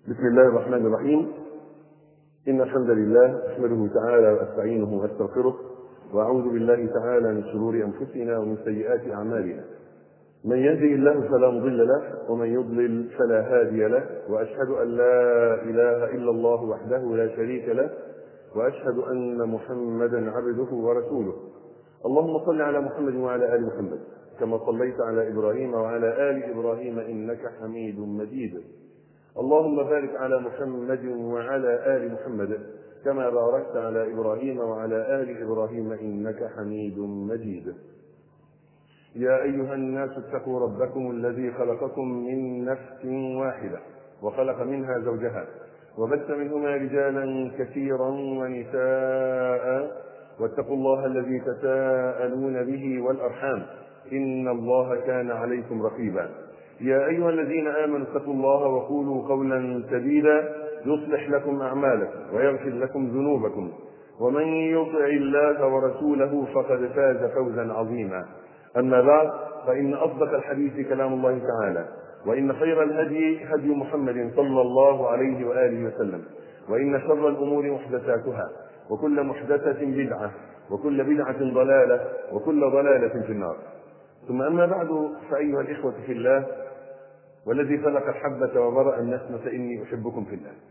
بسم الله الرحمن الرحيم إن الحمد لله أحمده تعالى وأستعينه وأستغفره وأعوذ بالله تعالى من شرور أنفسنا ومن سيئات أعمالنا من يهده الله فلا مضل له ومن يضلل فلا هادي له وأشهد أن لا إله إلا الله وحده لا شريك له وأشهد أن محمدا عبده ورسوله اللهم صل على محمد وعلى آل محمد كما صليت على إبراهيم وعلى آل إبراهيم إنك حميد مجيد اللهم بارك على محمد وعلى آل محمد كما باركت على إبراهيم وعلى آل إبراهيم إنك حميد مجيد يا أيها الناس اتقوا ربكم الذي خلقكم من نفس واحدة وخلق منها زوجها وبث منهما رجالا كثيرا ونساء واتقوا الله الذي تساءلون به والأرحام إن الله كان عليكم رقيبا يا أيها الذين آمنوا اتقوا الله وقولوا قولا سديدا يصلح لكم أعمالكم ويغفر لكم ذنوبكم ومن يطع الله ورسوله فقد فاز فوزا عظيما أما بعد فإن أصدق الحديث كلام الله تعالى وإن خير الهدي هدي محمد صلى الله عليه وآله وسلم وإن شر الأمور محدثاتها وكل محدثة بدعة وكل بدعة ضلالة وكل ضلالة في النار ثم أما بعد فأيها الإخوة في الله والذي خلق الحبة وبرأ النسمة إني أحبكم في الله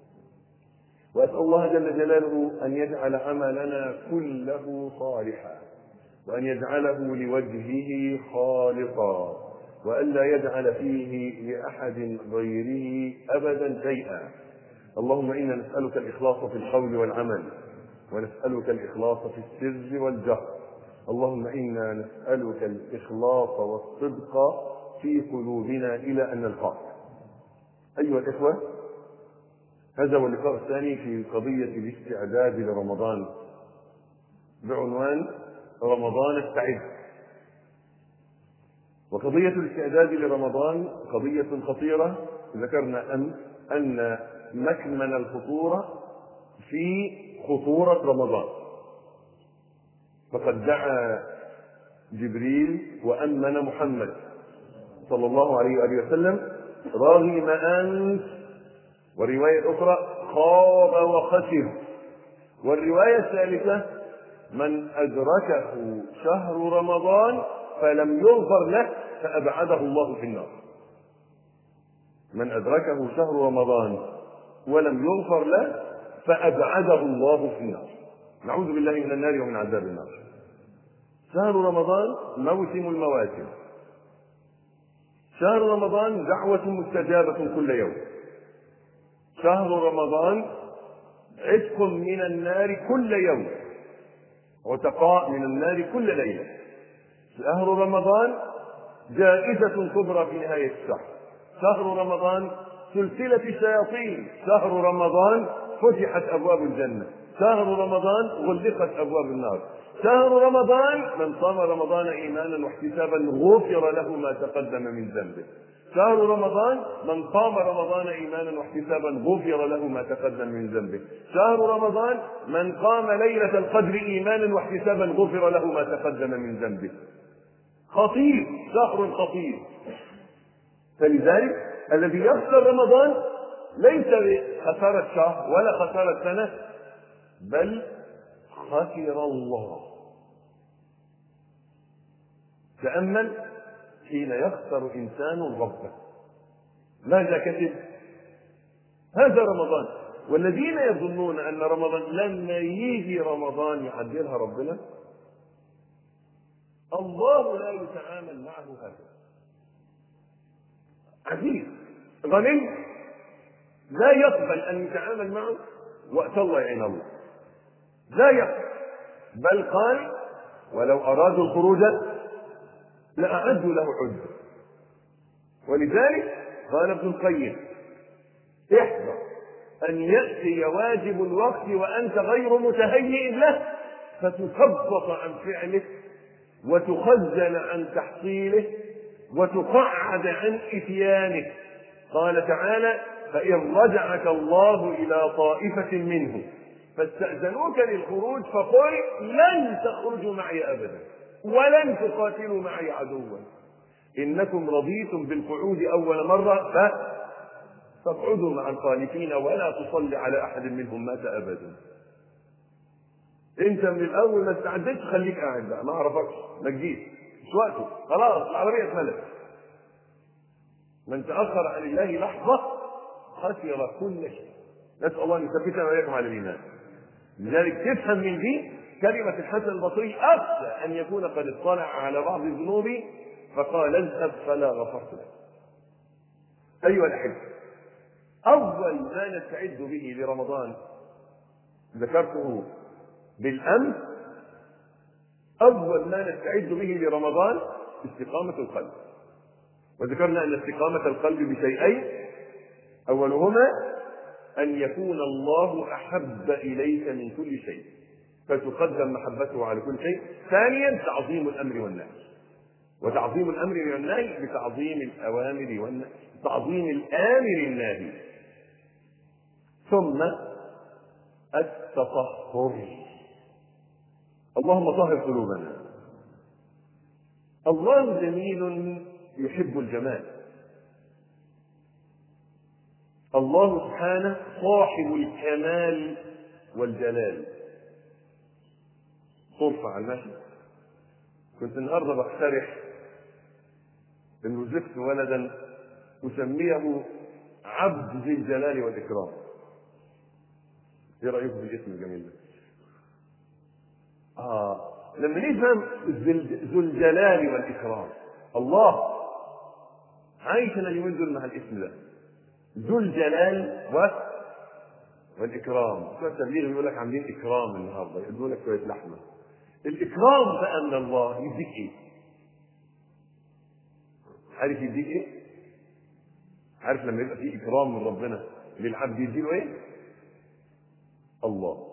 وأسأل الله جل جلاله أن يجعل عملنا كله صالحا وأن يجعله لوجهه خالصا وألا يجعل فيه لأحد غيره أبدا شيئا اللهم إنا نسألك الإخلاص في القول والعمل ونسألك الإخلاص في السر والجهر اللهم إنا نسألك الإخلاص والصدق في قلوبنا إلى أن نلقاك أيها الإخوة هذا هو اللقاء الثاني في قضية الاستعداد لرمضان بعنوان رمضان استعد وقضية الاستعداد لرمضان قضية خطيرة ذكرنا أن أن مكمن الخطورة في خطورة رمضان فقد دعا جبريل وأمن محمد صلى الله عليه وآله وسلم رغم أنت والرواية الأخرى خاب وخسر والرواية الثالثة من أدركه شهر رمضان فلم يغفر له فأبعده الله في النار من أدركه شهر رمضان ولم يغفر له فأبعده الله في النار نعوذ بالله من النار ومن عذاب النار شهر رمضان موسم المواسم شهر رمضان دعوة مستجابة كل يوم شهر رمضان عتق من النار كل يوم عتقاء من النار كل ليلة شهر رمضان جائزة كبرى في نهاية الشهر شهر رمضان سلسلة الشياطين شهر رمضان فتحت أبواب الجنة شهر رمضان غلقت أبواب النار شهر رمضان من صام رمضان إيمانا واحتسابا غفر له ما تقدم من ذنبه شهر رمضان من قام رمضان ايمانا واحتسابا غفر له ما تقدم من ذنبه شهر رمضان من قام ليله القدر ايمانا واحتسابا غفر له ما تقدم من ذنبه خطير شهر خطير فلذلك الذي يخسر رمضان ليس خسارة شهر ولا خسارة سنة بل خسر الله تأمل حين يخسر إنسان ربه ماذا كتب هذا رمضان والذين يظنون أن رمضان لما يجي رمضان يعدلها ربنا الله لا يتعامل معه هكذا عزيز غني لا يقبل أن يتعامل معه وقت الله يعين الله لا يقبل بل قال ولو أرادوا الخروج لأعدوا له عدة ولذلك قال ابن القيم احذر أن يأتي واجب الوقت وأنت غير متهيئ له فتثبط عن فعله وتخزن عن تحصيله وتقعد عن إتيانه قال تعالى فإن رجعك الله إلى طائفة منهم فاستأذنوك للخروج فقل لن تخرجوا معي أبدا ولن تقاتلوا معي عدوا إنكم رضيتم بالقعود أول مرة ف فاقعدوا مع الخالفين ولا تصلي على احد منهم مات ابدا انت من الاول ما استعدتش خليك قاعد بقى ما اعرفكش ما تجيش مش وقته خلاص العربيه اتملت من تاخر عن الله لحظه خسر كل شيء نسال الله ان يثبتنا واياكم على الايمان لذلك تفهم من دي كلمة الحسن البصري أخشى أن يكون قد اطلع على بعض الذنوب فقال اذهب فلا غفرت لك. أيها الأحبة أول ما نستعد به لرمضان ذكرته بالأمس أول ما نستعد به لرمضان استقامة القلب وذكرنا أن استقامة القلب بشيئين أولهما أن يكون الله أحب إليك من كل شيء فتقدم محبته على كل شيء ثانيا تعظيم الأمر والنهي وتعظيم الأمر والنهي بتعظيم الأوامر والنهي تعظيم الآمر الناهي ثم التطهر اللهم طهر قلوبنا الله جميل يحب الجمال الله سبحانه صاحب الكمال والجلال صرفة على المشي كنت النهارده بقترح ان وزفت ولدا اسميه عبد ذي الجلال والاكرام ايه رايكم في الاسم الجميل ده اه لما نفهم ذو الجلال والاكرام الله عايشنا اليومين دول مع الاسم ده ذو الجلال و والاكرام بتوع التبليغ بيقول لك عاملين اكرام النهارده يقولوا لك شويه لحمه الاكرام بقى من الله يديك ايه عارف يديك ايه عارف لما يبقى في اكرام من ربنا للعبد يديله ايه الله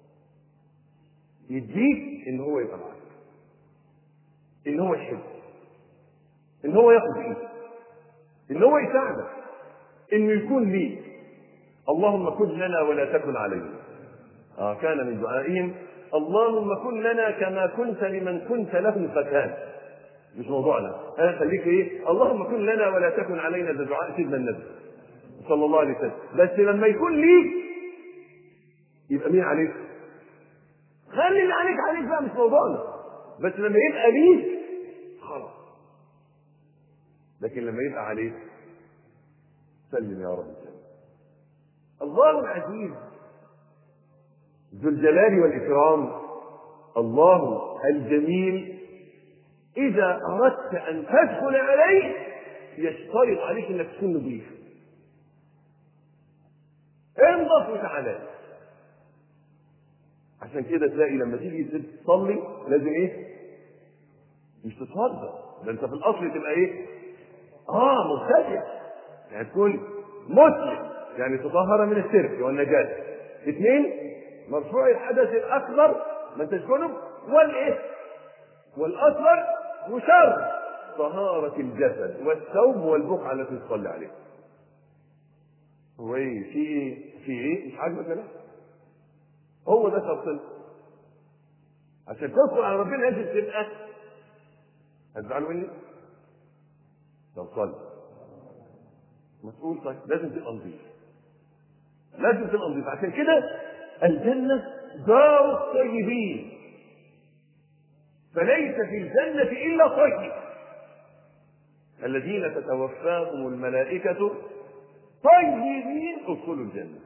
يديك ان هو يبقى معاك ان هو يحبك ان هو ياخد ايدك ان هو يساعدك انه يكون ليك اللهم كن لنا ولا تكن علينا آه كان من دعائهم اللهم كن لنا كما كنت لمن كنت له فكان مش موضوعنا انا خليك ايه اللهم كن لنا ولا تكن علينا ده دعاء سيدنا النبي صلى الله عليه وسلم بس لما يكون ليك يبقى مين عليك خلي اللي عليك عليك بقى مش موضوعنا بس لما يبقى ليك خلاص لكن لما يبقى عليك سلم يا رب سلم الله العزيز ذو الجلال والإكرام الله الجميل إذا أردت أن تدخل عليه يشترط عليك أنك تكون نظيف انضف وتعالى عشان كده تلاقي لما تيجي تصلي لازم ايه؟ مش تتوضا ده انت في الاصل تبقى ايه؟ اه مبتدئ يعني تكون مسلم يعني تطهر من الشرك والنجاسه اثنين مرفوع الحدث الاكبر ما انتش جنب والايه؟ والاصغر وشر طهارة الجسد والثوب والبقعة التي تصلي عليها. هو ايه؟ في ايه؟ في ايه؟ مش عاجبك كده؟ هو ده شرطنا. عشان تدخل على ربنا لازم تبقى هتزعلوا مني؟ طب صلي. مسؤول طيب لازم تبقى نظيف. لازم تبقى نظيف عشان كده الجنة دار الطيبين فليس في الجنة إلا طيب الذين تتوفاهم الملائكة طيبين ادخلوا الجنة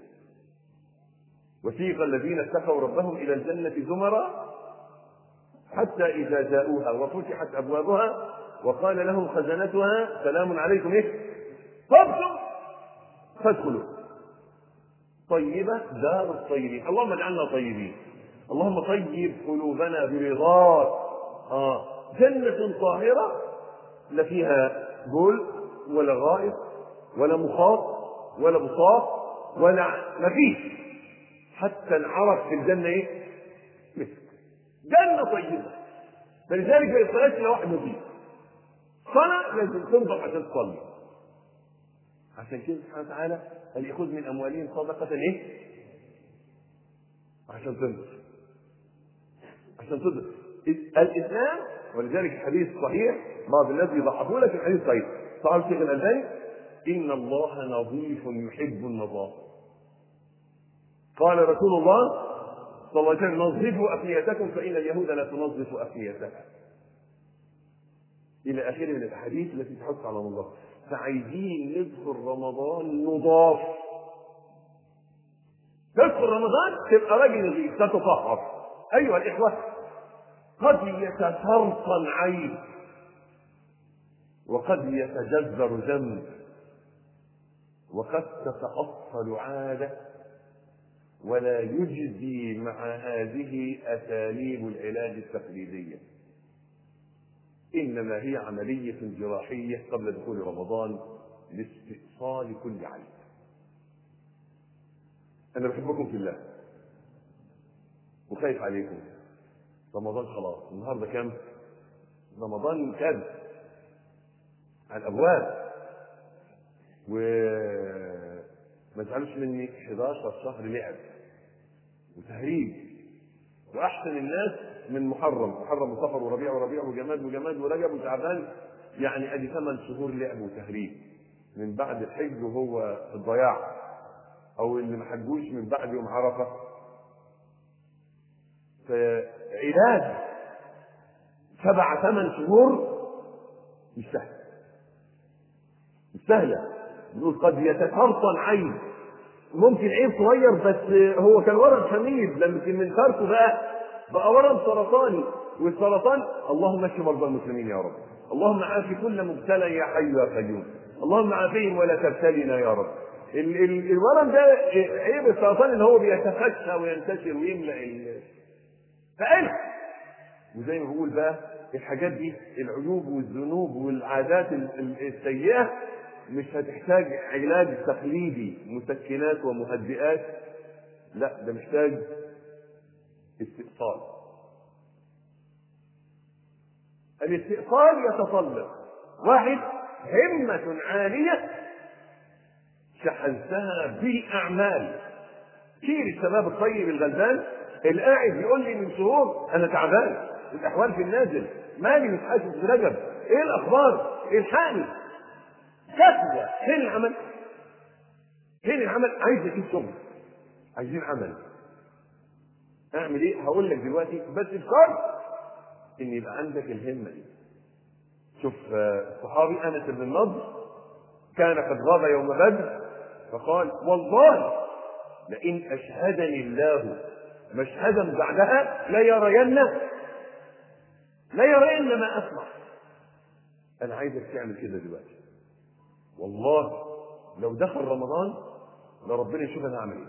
وسيق الذين اتقوا ربهم إلى الجنة زمرا حتى إذا جاءوها وفتحت أبوابها وقال لهم خزنتها سلام عليكم إيه؟ طبتم فادخلوا طيبة دار الطيبين اللهم اجعلنا طيبين اللهم طيب قلوبنا برضاك آه. جنة طاهرة لا فيها بول ولا غائط ولا مخاط ولا بساط ولا ما فيش حتى العرق في الجنة ايه؟ مسك جنة طيبة فلذلك ما يصلاش الا واحد نظيف صلاة لازم تنضف عشان تصلي عشان كده سبحانه وتعالى قال يأخذ من أموالهم صدقة إيه؟ عشان تنضف عشان تنضف الإسلام ولذلك الحديث صحيح بعض الناس يضحكوا لك الحديث صحيح صحيح الشيخ الألباني إن الله نظيف يحب النظافة قال رسول الله صلى الله عليه وسلم نظفوا أفنيتكم فإن اليهود لا تنظف أفنيتها إلى آخره من الأحاديث التي تحث على النظافة فعايزين ندخل رمضان نضاف تدخل رمضان تبقى راجل نظيف تتطهر أيها الإخوة قد يتسرطن عين وقد يتجذر ذنب وقد تتأصل عادة ولا يجزي مع هذه أساليب العلاج التقليدية إنما هي عملية جراحية قبل دخول رمضان لاستئصال كل عيب أنا بحبكم في الله وخايف عليكم رمضان خلاص النهارده كام؟ رمضان كام؟ على الأبواب وما تزعلوش مني 11 شهر لعب وتهريج واحسن الناس من محرم محرم وصفر وربيع وربيع وجماد وجماد ورجب وشعبان يعني ادي ثمان شهور لعب وتهريج من بعد الحج وهو في الضياع او اللي ما حجوش من بعد يوم عرفه فعلاج سبع ثمان شهور مش سهل مش سهله بنقول قد يتسرطن عين ممكن عيب صغير بس هو كان ورم حميد لكن من فرطه بقى بقى ورم سرطاني والسرطان اللهم اشف مرضى المسلمين يا رب اللهم عاف كل مبتلى يا حي يا قيوم اللهم عافهم ولا تبتلنا يا رب ال- ال- الورم ده عيب السرطان ان هو بيتفشى وينتشر ويملا ال- فقلق وزي ما بقول بقى الحاجات دي العيوب والذنوب والعادات ال- ال- السيئه مش هتحتاج علاج تقليدي مسكنات ومهدئات لا ده محتاج استئصال الاستئصال يتطلب واحد همة عالية شحذتها بالأعمال كثير الشباب الطيب الغلبان اللي قاعد يقول لي من شهور أنا تعبان الأحوال في النازل مالي مش حاسس برجب إيه الأخبار؟ الحقني كافية فين العمل؟ فين العمل؟ عايز اجيب شغل عايزين عمل اعمل ايه؟ هقول لك دلوقتي بس بشرط ان يبقى عندك الهمه دي شوف آه، الصحابي انس بن النضر كان قد غاب يوم بدر فقال والله لئن اشهدني الله مشهدا بعدها ليرين ليرين ما اسمع انا عايزك تعمل كده دلوقتي والله لو دخل رمضان لربنا يشوف انا هعمل ايه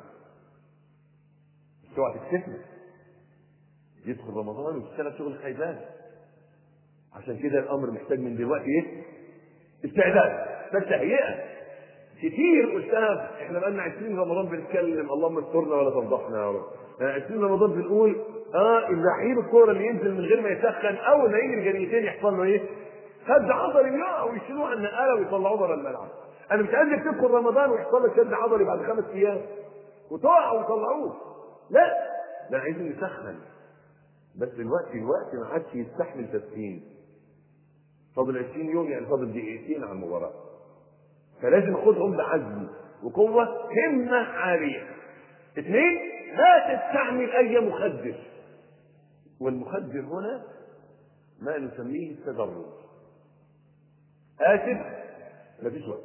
بس اوعى تكسفني يدخل رمضان وتشتغل شغل خيبان عشان كده الامر محتاج من دلوقتي ايه؟ استعداد ده تهيئه كتير قلتها احنا بقالنا 20 رمضان بنتكلم اللهم استرنا ولا تفضحنا يا رب 20 رمضان بنقول اه اللعيب الكوره اللي ينزل من غير ما يسخن اول ما يجي الجريتين يحصل له ايه؟ شد عضلي يقع ويشيلوه على النقاله ويطلعوه بره الملعب انا مش عايزك تدخل رمضان ويحصل لك شد عضلي بعد خمس ايام وتقع ويطلعوه لا ده عايزين نسخن بس الوقت الوقت ما عادش يستحمل تسخين فاضل 20 يوم يعني فاضل دقيقتين على المباراه فلازم خدهم بعزم وقوه همه عاليه اثنين لا تستعمل اي مخدر والمخدر هنا ما نسميه التدرج اسف مفيش وقت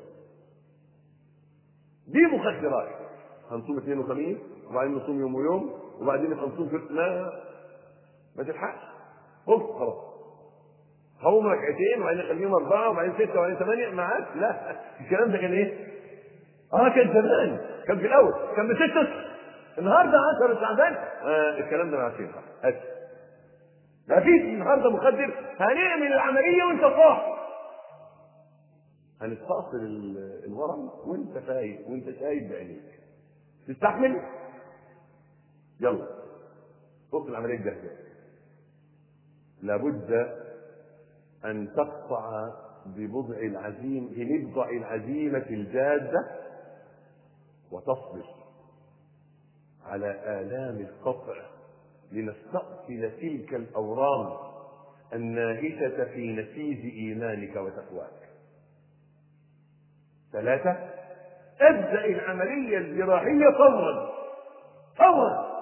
دي مخدرات هنصوم اثنين وخميس وبعدين نصوم يوم ويوم وبعدين نبقى نصوم في ما ما تلحقش خلص خلاص هقوم ركعتين وبعدين اخليهم اربعه وبعدين سته وبعدين ثمانيه ما عادش لا الكلام ده كان ايه؟ اه كان زمان كان في الاول كان بست اشهر النهارده 10 شعبان آه الكلام ده ما عادش ينفع اسف ما فيش النهارده مخدر هنعمل العمليه وانت صاحي هنستأصل ال- الورم وانت فايق وانت شايف بعينيك تستحمل يلا خد العمليه الجاهزه لابد ان تقطع ببضع العزيم بمبضع العزيمه الجاده وتصبر على آلام القطع لنستأصل تلك الأورام الناهشة في نسيج إيمانك وتقواك ثلاثة ابدأ العملية الجراحية فورا فورا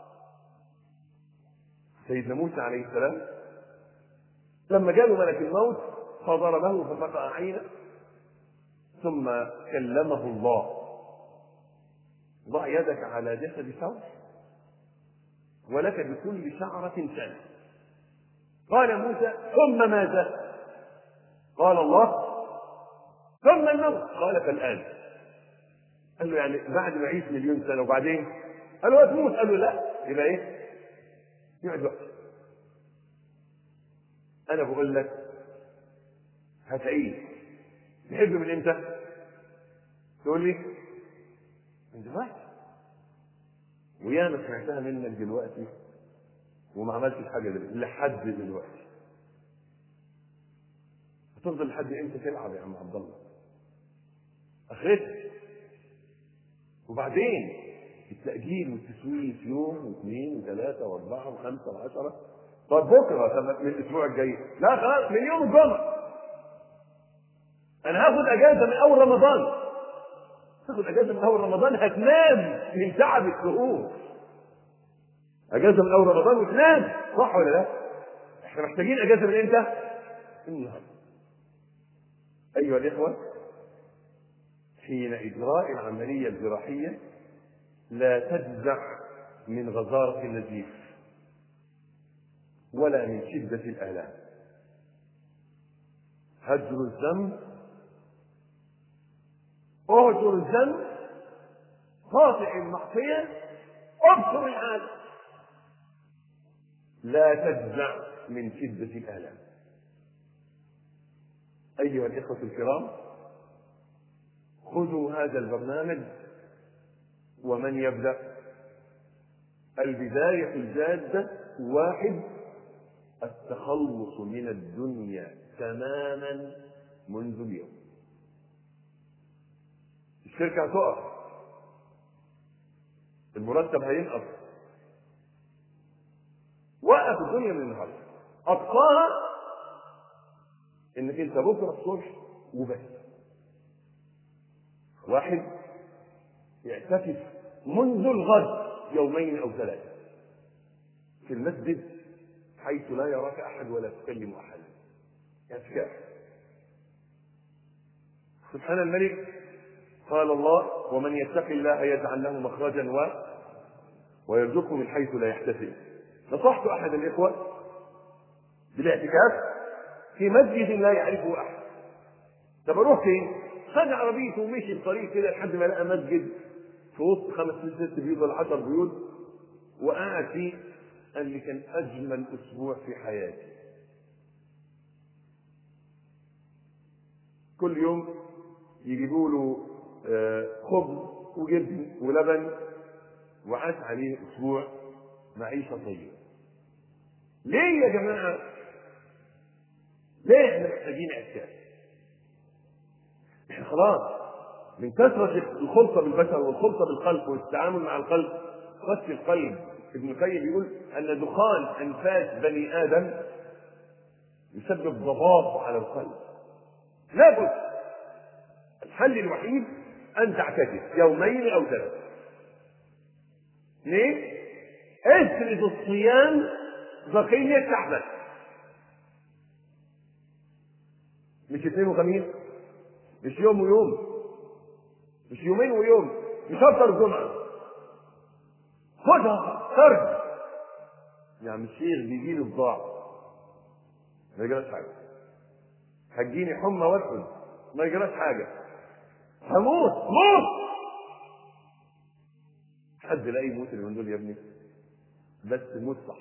سيدنا موسى عليه السلام لما جاله ملك الموت فضربه ففقع عينه ثم كلمه الله ضع يدك على جسد ثور ولك بكل شعرة سنة قال موسى ثم ماذا؟ قال الله ثم الموت قال فالآن قال له يعني بعد ما أعيش مليون سنة وبعدين قال له هتموت قال له لا يبقى إيه؟ يقعد وقت أنا بقول لك هتعيش تحب من إمتى؟ تقول لي من دلوقتي وياما سمعتها منك دلوقتي وما عملتش حاجه دلوقتي لحد دلوقتي هتفضل لحد امتى تلعب يا عم عبد الله اخرتها وبعدين التأجيل والتسويف يوم واثنين وثلاثة وأربعة وخمسة وعشرة طب بكرة طب من الأسبوع الجاي لا خلاص من يوم الجمعة أنا هاخد أجازة من أول رمضان تاخد اجازه من اول رمضان هتنام من تعب الشهور اجازه من اول رمضان وتنام صح ولا لا؟ احنا محتاجين اجازه من امتى؟ النهارده ايها الاخوه حين اجراء العمليه الجراحيه لا تجزع من غزاره النزيف ولا من شده الالام هجر الذنب اهجر الذنب قاطع المعصية ابصر العادة لا تجزع من شدة الآلام أيها الإخوة الكرام خذوا هذا البرنامج ومن يبدأ البداية الجادة واحد التخلص من الدنيا تماما منذ اليوم الشركة هتقف المرتب هينقص وقف الدنيا من النهارده اقصاها انك انت بكره الصبح وبس واحد يعتكف منذ الغد يومين او ثلاثه في المسجد حيث لا يراك احد ولا تكلم احدا اعتكاف سبحان الملك قال الله ومن يتق الله يجعل له مخرجا و ويرزقه من حيث لا يحتسب نصحت احد الاخوه بالاعتكاف في مسجد لا يعرفه احد طب اروح فين؟ خد عربيته ومشي الطريق كده لحد ما لقى مسجد في وسط خمس ست بيوت ولا عشر بيوت وقعد فيه قال لي كان اجمل اسبوع في حياتي كل يوم يجيبوا له خبز وجبن ولبن وعاش عليه اسبوع معيشه طيبه ليه يا جماعه ليه احنا محتاجين اعتكاف احنا خلاص من كثرة الخلطة بالبشر والخلطة بالقلب والتعامل مع القلب قسي القلب ابن القيم بيقول أن دخان أنفاس بني آدم يسبب ضباب على القلب لابد الحل الوحيد أن تعتكف يومين أو ثلاثة ليه؟ افرض الصيام بقية شعبك مش اثنين وخميس مش يوم ويوم مش يومين ويوم مش افطر الجمعة خدها خرج يعني الشيخ بيجي له بضاعة ما يجراش حاجة هتجيني حمى واسود ما يجراش حاجة هموت موت حد لاقي يموت اللي من دول يا ابني بس موت صح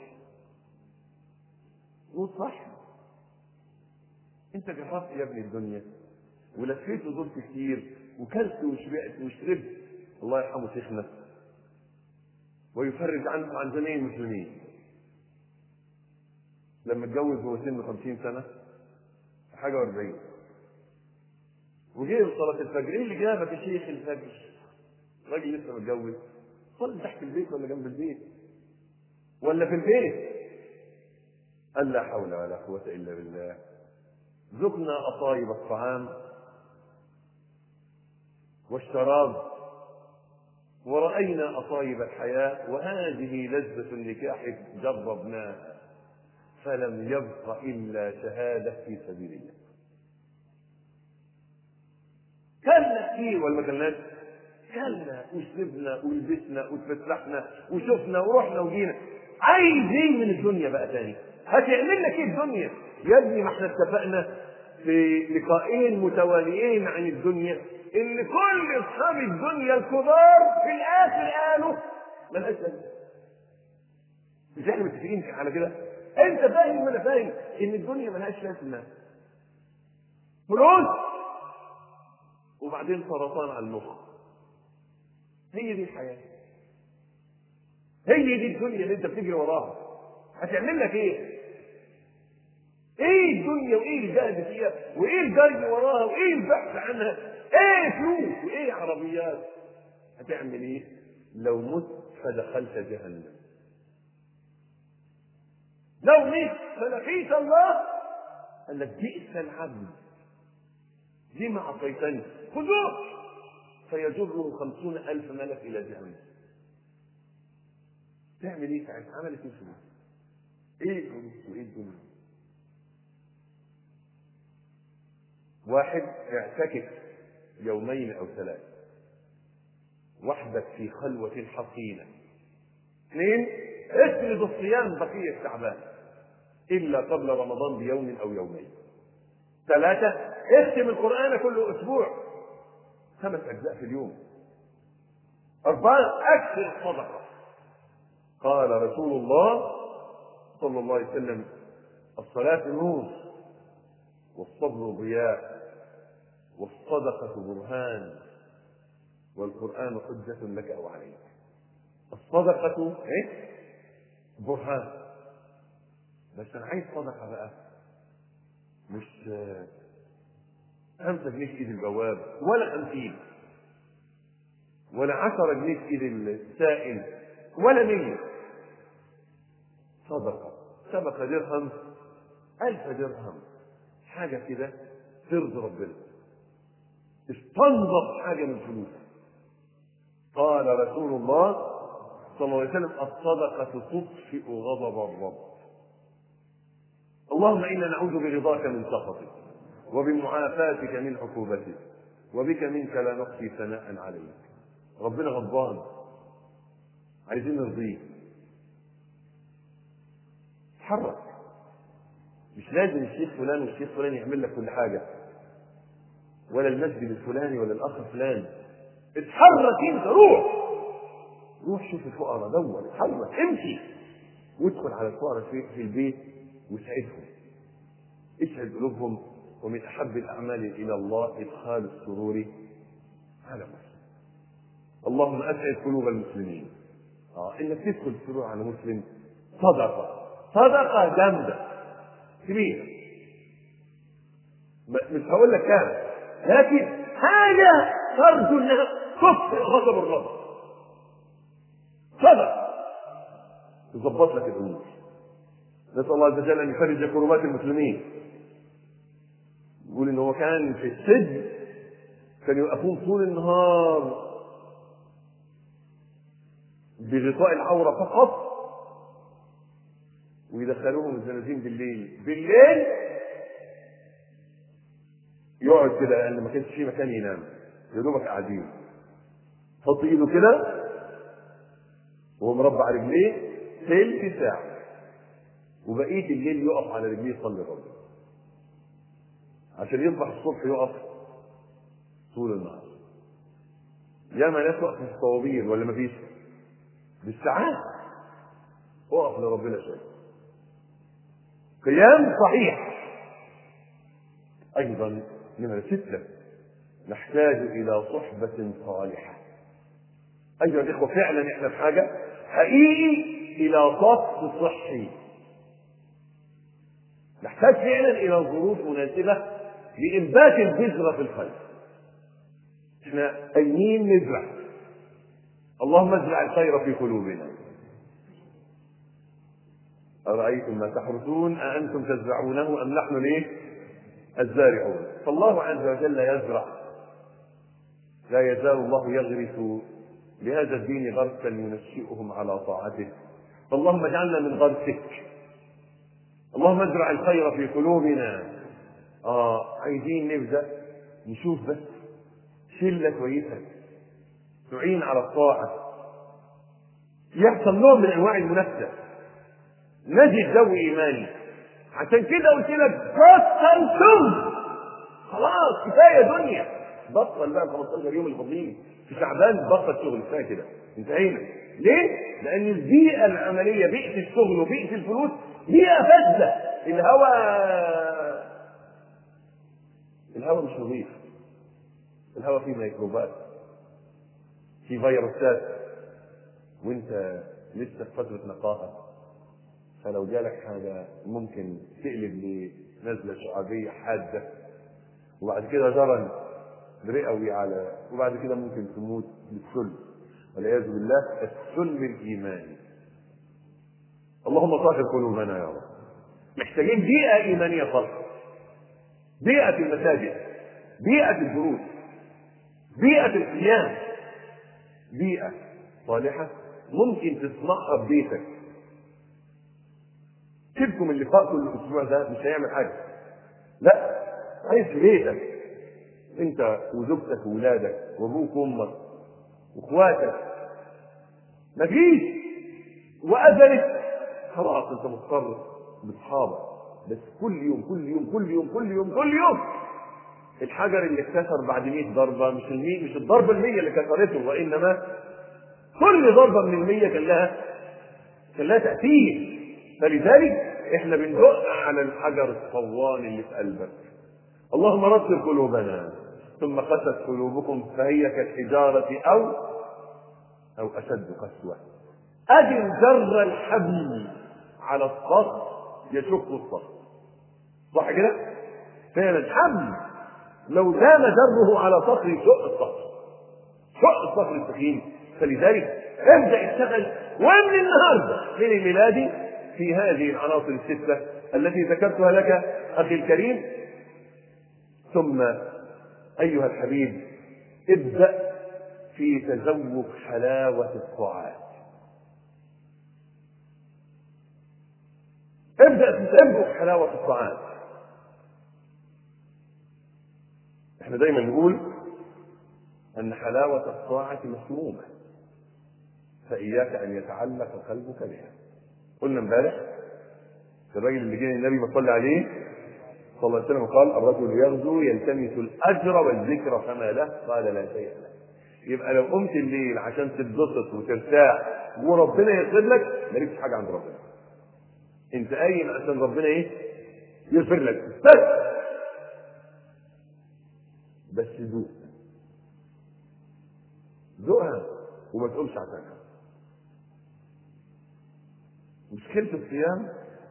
موت صح انت جربت يا ابني الدنيا ولفيت ودرت كتير وكلت وشبعت وشربت الله يرحمه شيخنا ويفرج عنه عن جميع المسلمين لما اتجوز هو سنه 50 سنه حاجه و40 وجه صلاه الفجر ايه اللي جابك يا شيخ الفجر؟ راجل لسه متجوز صلي تحت البيت ولا جنب البيت ولا في البيت قال لا حول ولا قوه الا بالله ذقنا أطايب الطعام والشراب ورأينا أطايب الحياة وهذه لذة النكاح جربناها فلم يبق إلا شهادة في سبيل الله كلنا كتير ولا ما كلناش؟ كلنا وشربنا ولبسنا وتفسحنا وشفنا ورحنا وجينا عايز ايه من الدنيا بقى تاني؟ هتعمل لك ايه الدنيا؟ يا ابني ما احنا اتفقنا في لقاءين متواليين عن الدنيا ان كل اصحاب الدنيا الكبار في الاخر قالوا ملهاش لازمه مش احنا متفقين على كده انت فاهم وانا فاهم ان الدنيا ملهاش لازمه فلوس وبعدين سرطان على المخ هي دي الحياه هي دي الدنيا اللي انت بتجري وراها هتعمل لك ايه ايه الدنيا وايه الجهد فيها وايه الجري وراها وايه البحث عنها ايه فلوس وايه عربيات هتعمل ايه لو مت فدخلت جهنم لو مت فلقيت الله قال لك بئس العبد لما أعطيتني خذوه فيجره خمسون ألف ملك إلى جهنم تعمل إيه ساعتها؟ عملت إيه فلوس؟ إيه الفلوس وإيه الدنيا؟ واحد اعتكف يومين أو ثلاثة وحدك في خلوة حصينة اثنين افرض الصيام بقية شعبان إلا قبل رمضان بيوم أو يومين ثلاثة اختم القرآن كل أسبوع خمس أجزاء في اليوم أربعة أكثر الصدقة قال رسول الله صلى الله عليه وسلم الصلاة نور والصبر ضياء والصدقة برهان والقرآن حجة لك أو عليك الصدقة إيه؟ برهان بس أنا عايز صدقة بقى مش خمسة جنيه في ايد البواب ولا خمسين ولا عشرة جنيه في ايد السائل ولا مية صدقة سبق درهم ألف درهم حاجة كده ترضي ربنا استنظف حاجة من فلوسك قال رسول الله صلى الله عليه وسلم الصدقة تطفئ غضب الرب اللهم انا نعوذ برضاك من سخطك وبمعافاتك من عقوبتك وبك منك لا نحصي ثناء عليك ربنا غضبان عايزين نرضيه اتحرك مش لازم الشيخ فلان والشيخ فلان يعمل لك كل حاجه ولا المسجد الفلاني ولا الاخ فلان اتحرك انت روح روح شوف الفقراء دور اتحرك امشي وادخل على الفقراء في, في البيت وسعدهم اسعد قلوبهم ومن احب الاعمال الى الله ادخال السرور على مسلم اللهم اسعد قلوب المسلمين اه انك تدخل السرور على مسلم صدقه صدقه جامده كبيره مش هقول لك كام لكن حاجه ترجو انها تطفئ غضب الرب صدقه تظبط لك الامور نسال الله عز وجل ان يفرج كربات المسلمين يقول ان هو كان في السجن كانوا يقفون طول النهار بغطاء العورة فقط ويدخلوهم الزنازين بالليل بالليل يقعد كده لان ما كانش فيه مكان ينام يا دوبك قاعدين حط ايده كده وهو مربع رجليه تلت ساعة وبقية الليل يقف على رجليه يصلي ربنا عشان يصبح الصبح يقف طول النهار ياما ناس وقف في الطوابير ولا مفيش بالساعات اقف لربنا شويه قيام صحيح ايضا نمرة ستة نحتاج الى صحبة صالحة ايها الاخوة فعلا احنا في حاجة حقيقي الى صف صحي نحتاج فعلا الى ظروف مناسبة لانبات البذرة في الخير احنا قايمين نزرع اللهم ازرع الخير في قلوبنا أرأيتم ما تحرثون أأنتم تزرعونه أم نحن ليه الزارعون فالله عز وجل يزرع لا يزال الله يغرس لهذا الدين غرسا ينشئهم على طاعته فاللهم اجعلنا من غرسك اللهم ازرع الخير في قلوبنا اه عايزين نبدا نشوف بس شله كويسه تعين على الطاعه يحصل نوع من انواع المنافسه نجد ذوي ايماني عشان كده قلت لك بطلتم خلاص كفايه دنيا بطل بقى 15 يوم الفاضلين في شعبان بطل شغل كفايه كده انتهينا ليه؟ لان البيئه العمليه بيئه الشغل وبيئه الفلوس بيئه فاسده الهواء الهواء مش نظيف الهواء فيه ميكروبات فيه فيروسات وانت لسه في فتره نقاهه فلو جالك حاجه ممكن تقلب لنزله شعابيه حاده وبعد كده درن رئوي على وبعد كده ممكن تموت بالسل والعياذ بالله السلم الايماني اللهم طهر قلوبنا يا رب محتاجين بيئه ايمانيه صالحه بيئه المساجد بيئه الدروس بيئه القيام بيئه صالحه ممكن تصنعها في بيتك سيبكم اللقاء كل اسبوع ده مش هيعمل حاجه لا عايز في بيتك انت وزوجتك وولادك وابوك وامك واخواتك مفيش واذنت خلاص انت مضطر باصحابك بس كل يوم كل يوم كل يوم كل يوم كل يوم الحجر اللي اتكسر بعد 100 ضربه مش المية مش الضربه المية اللي كسرته وانما كل ضربه من المية كان لها كان لها تاثير فلذلك احنا بندق على الحجر الصوان اللي في قلبك اللهم رتب قلوبنا ثم قست قلوبكم فهي كالحجارة أو أو أشد قسوة أدم جر الحبل على الصخر يشق الصخر صح كده؟ فعلا الحبل لو دام جره على صخر يشق الصخر شق الصخر الثخين فلذلك ابدأ اشتغل ومن النهارده من الميلادي في هذه العناصر الستة التي ذكرتها لك أخي الكريم ثم أيها الحبيب ابدأ في تذوق حلاوة الطاعات ابدأ في تذوق حلاوة الطاعات احنا دايما نقول أن حلاوة الطاعة مسمومة فإياك أن يتعلق قلبك بها قلنا امبارح الراجل اللي جه النبي ما صلى عليه صلى الله عليه وسلم قال الرجل يغزو يلتمس الاجر والذكر فما له قال لا شيء له يبقى لو قمت الليل عشان تتبسط وترتاح وربنا يغفر لك مالكش حاجه عند ربنا انت قايم عشان ربنا ايه يغفر لك بس بس ذوق ذوقها وما تقومش عشانها مشكلة الصيام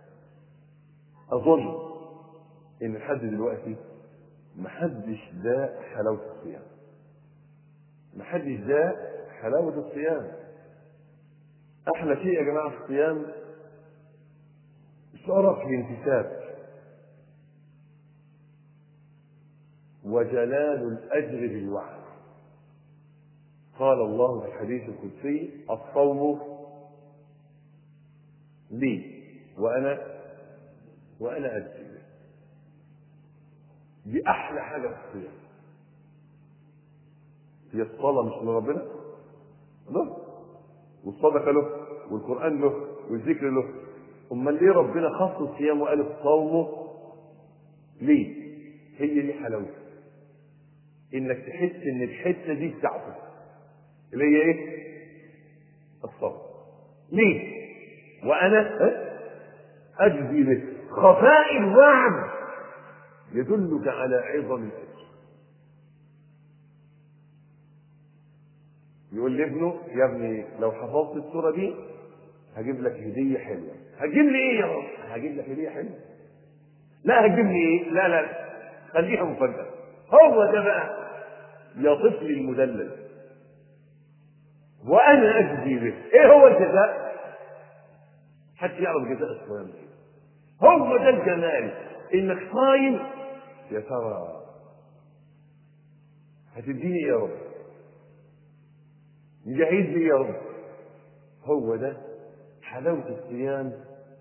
أظن إن لحد دلوقتي محدش ذاق حلاوة الصيام محدش ذاق حلاوة الصيام أحلى شيء يا جماعة في الصيام شرف الانتساب وجلال الأجر بالوعد قال الله في الحديث القدسي الصوم لي وأنا وأنا أجزي به دي أحلى حاجة في الصيام هي الصلاة مش لربنا له والصدقة له والقرآن له والذكر له أمال ليه ربنا خص الصيام وقال الصوم ليه؟ هي دي حلاوته إنك تحس إن الحتة دي بتاعتك اللي هي إيه؟ الصوم ليه؟ وأنا أجزي به خفاء الوعد يدلك على عظم الأجر يقول لابنه يا ابني لو حفظت السورة دي هجيب لك هدية حلوة هتجيب لي ايه يا رب هجيب لك هدية حلوة لا هتجيب لي ايه لا لا لا خليها مفاجأة هو ده بقى يا طفلي المدلل وانا اجزي به ايه هو الجزاء حتى يعرف جزاء الصيام هو ده الجمال انك صايم يا ترى هتديني ايه يا رب نجهز لي يا رب هو ده حلاوة الصيام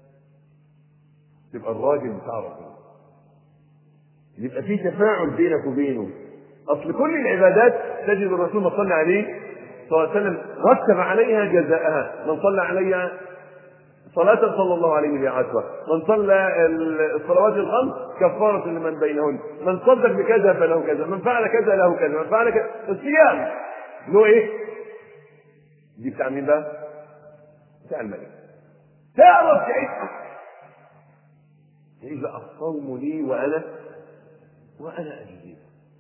تبقى الراجل بتاع ربنا يبقى في تفاعل بينك وبينه اصل كل العبادات تجد الرسول ما صلى عليه صلى الله عليه وسلم رتب عليها جزاءها من صلى عليها صلاة صلى الله عليه وسلم عشرة من صلى الصلوات الخمس كفارة لمن بينهن من صدق بكذا فله كذا من فعل كذا له كذا من فعل كذا الصيام له ايه؟ دي بتاع مين بقى؟ بتاع الملك تعرف تعيش تعيش بقى الصوم لي وانا وانا اجزيه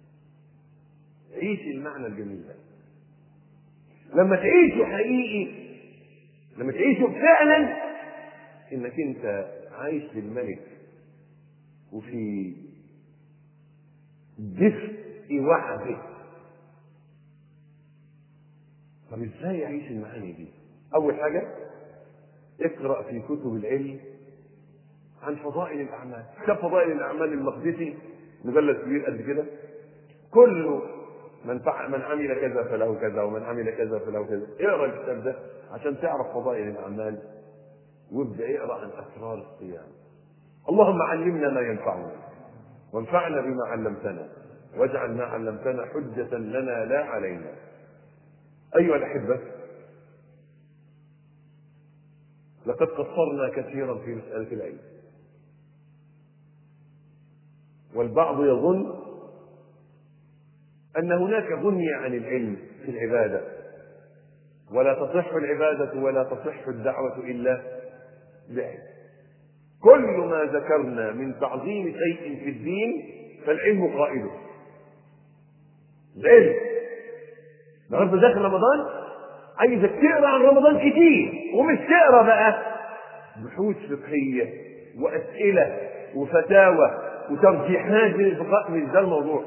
عيش المعنى الجميل ده لما تعيشه حقيقي لما تعيشه فعلا انك انت عايش للملك وفي دفء وحده طب ازاي اعيش المعاني دي اول حاجه اقرا في كتب العلم عن فضائل الاعمال كتاب فضائل الاعمال المقدسي مجلد كبير قد كده كله من فعل من عمل كذا فله كذا ومن عمل كذا فله كذا اقرا الكتاب ده عشان تعرف فضائل الاعمال وابدا اقرا عن اسرار الصيام اللهم علمنا ما ينفعنا وانفعنا بما علمتنا واجعل ما علمتنا حجة لنا لا علينا أيها الأحبة لقد قصرنا كثيرا في مسألة العلم والبعض يظن أن هناك غنية عن العلم في العبادة ولا تصح العبادة ولا تصح الدعوة إلا بعلم كل ما ذكرنا من تعظيم شيء في الدين فالعلم قائده العلم النهارده داخل رمضان عايزك تقرا عن رمضان كتير ومش تقرا بقى بحوث فقهيه واسئله وفتاوى وترجيحات من الفقهاء مش ده الموضوع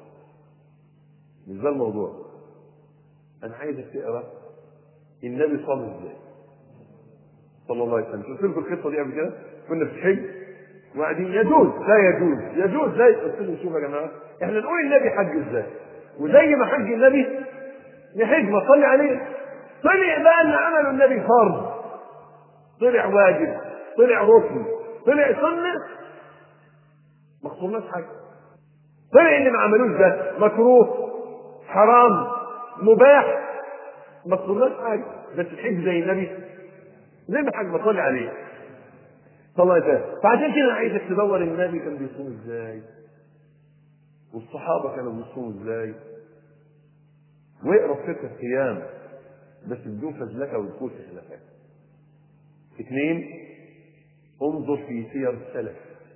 مش ده الموضوع انا عايزك تقرا النبي صلى الله عليه وسلم صلى الله عليه وسلم قلت لكم القصه دي قبل كده كنا في الحج وقاعدين يجوز لا يجوز يجوز لا قلت لهم شوفوا يا جماعه احنا نقول النبي حج ازاي وزي ما حج النبي نحج ما صلي عليه طلع بقى ان عمل النبي فرض طلع واجب طلع ركن طلع سنه ما خسرناش حاجه طلع اللي ما عملوش ده مكروه حرام مباح ما خسرناش حاجه بس الحج زي النبي زي ما حاج ما صلي عليه صلى الله عليه وسلم فعشان كده انا عايزك تدور النبي كان بيصوم ازاي والصحابه كانوا بيصوموا ازاي واقرا في فقه الصيام بس بدون فزلكه ودخول في خلافات اثنين انظر في سير السلف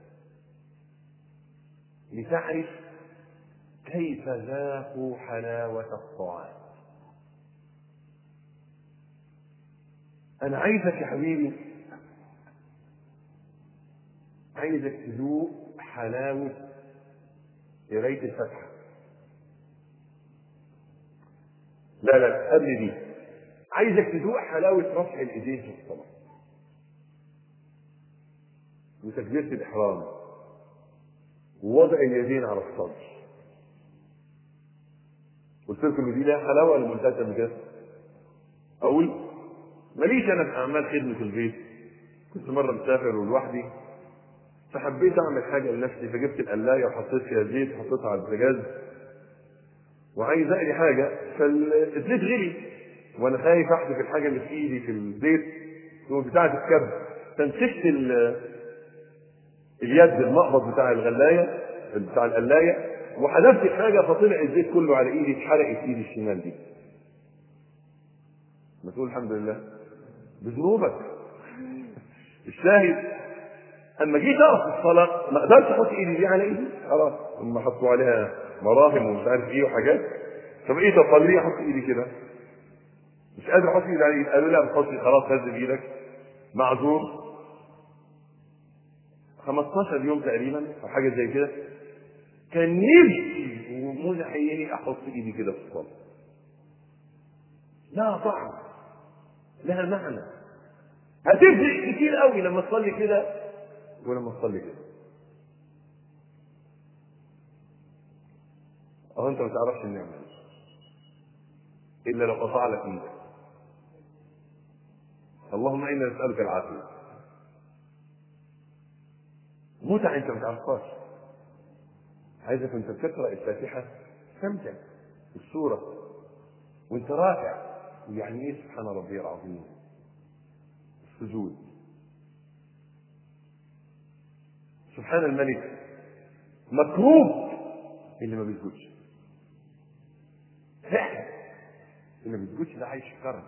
لتعرف كيف ذاقوا حلاوة الطاعات أنا عايزك يا حبيبي عايزك تذوق حلاوة قراية الفاتحة لا لا قبل دي عايزك تذوق حلاوة رفع الإيدين في الصلاة وتكبيرة الإحرام ووضع اليدين على الصدر قلت لكم ان دي لها حلاوه ولا ما قلتهاش قبل كده؟ اقول ماليش انا في اعمال خدمه البيت كنت مره مسافر ولوحدي فحبيت اعمل حاجه لنفسي فجبت القلايه وحطيت فيها زيت وحطيتها على البوتاجاز وعايز اقلي حاجه فالزيت غلي وانا خايف احذف الحاجه اللي في ايدي في الزيت بتاعه الكب فمسكت اليد المقبض بتاع الغلايه بتاع القلايه وحذفت الحاجه فطلع الزيت كله على ايدي اتحرقت ايدي الشمال دي ما تقول الحمد لله بذنوبك الشاهد اما جيت اقف في الصلاه ما اقدرش احط ايدي دي على ايدي خلاص هم حطوا عليها مراهم ومش عارف ايه وحاجات طب ايه طب ليه احط ايدي كده مش قادر احط ايدي على ايدي قالوا لا بتحط خلاص هز ايدك معذور 15 يوم تقريبا او حاجه زي كده كان نفسي ومزحيني احط ايدي كده في الصلاه لها طعم لها معنى هتفرق كتير قوي لما تصلي كده ولما تصلي كده اهو انت ما تعرفش النعمه دي الا لو قطع لك ايدك اللهم انا نسالك العافيه متعه انت ما تعرفهاش عايزك وانت بتقرا الفاتحه استمتع بالسوره وانت راكع يعني ايه سبحان ربي العظيم السجود سبحان الملك مكروب اللي ما بيسجدش فعلا اللي ما بيسجدش ده عايش في كرم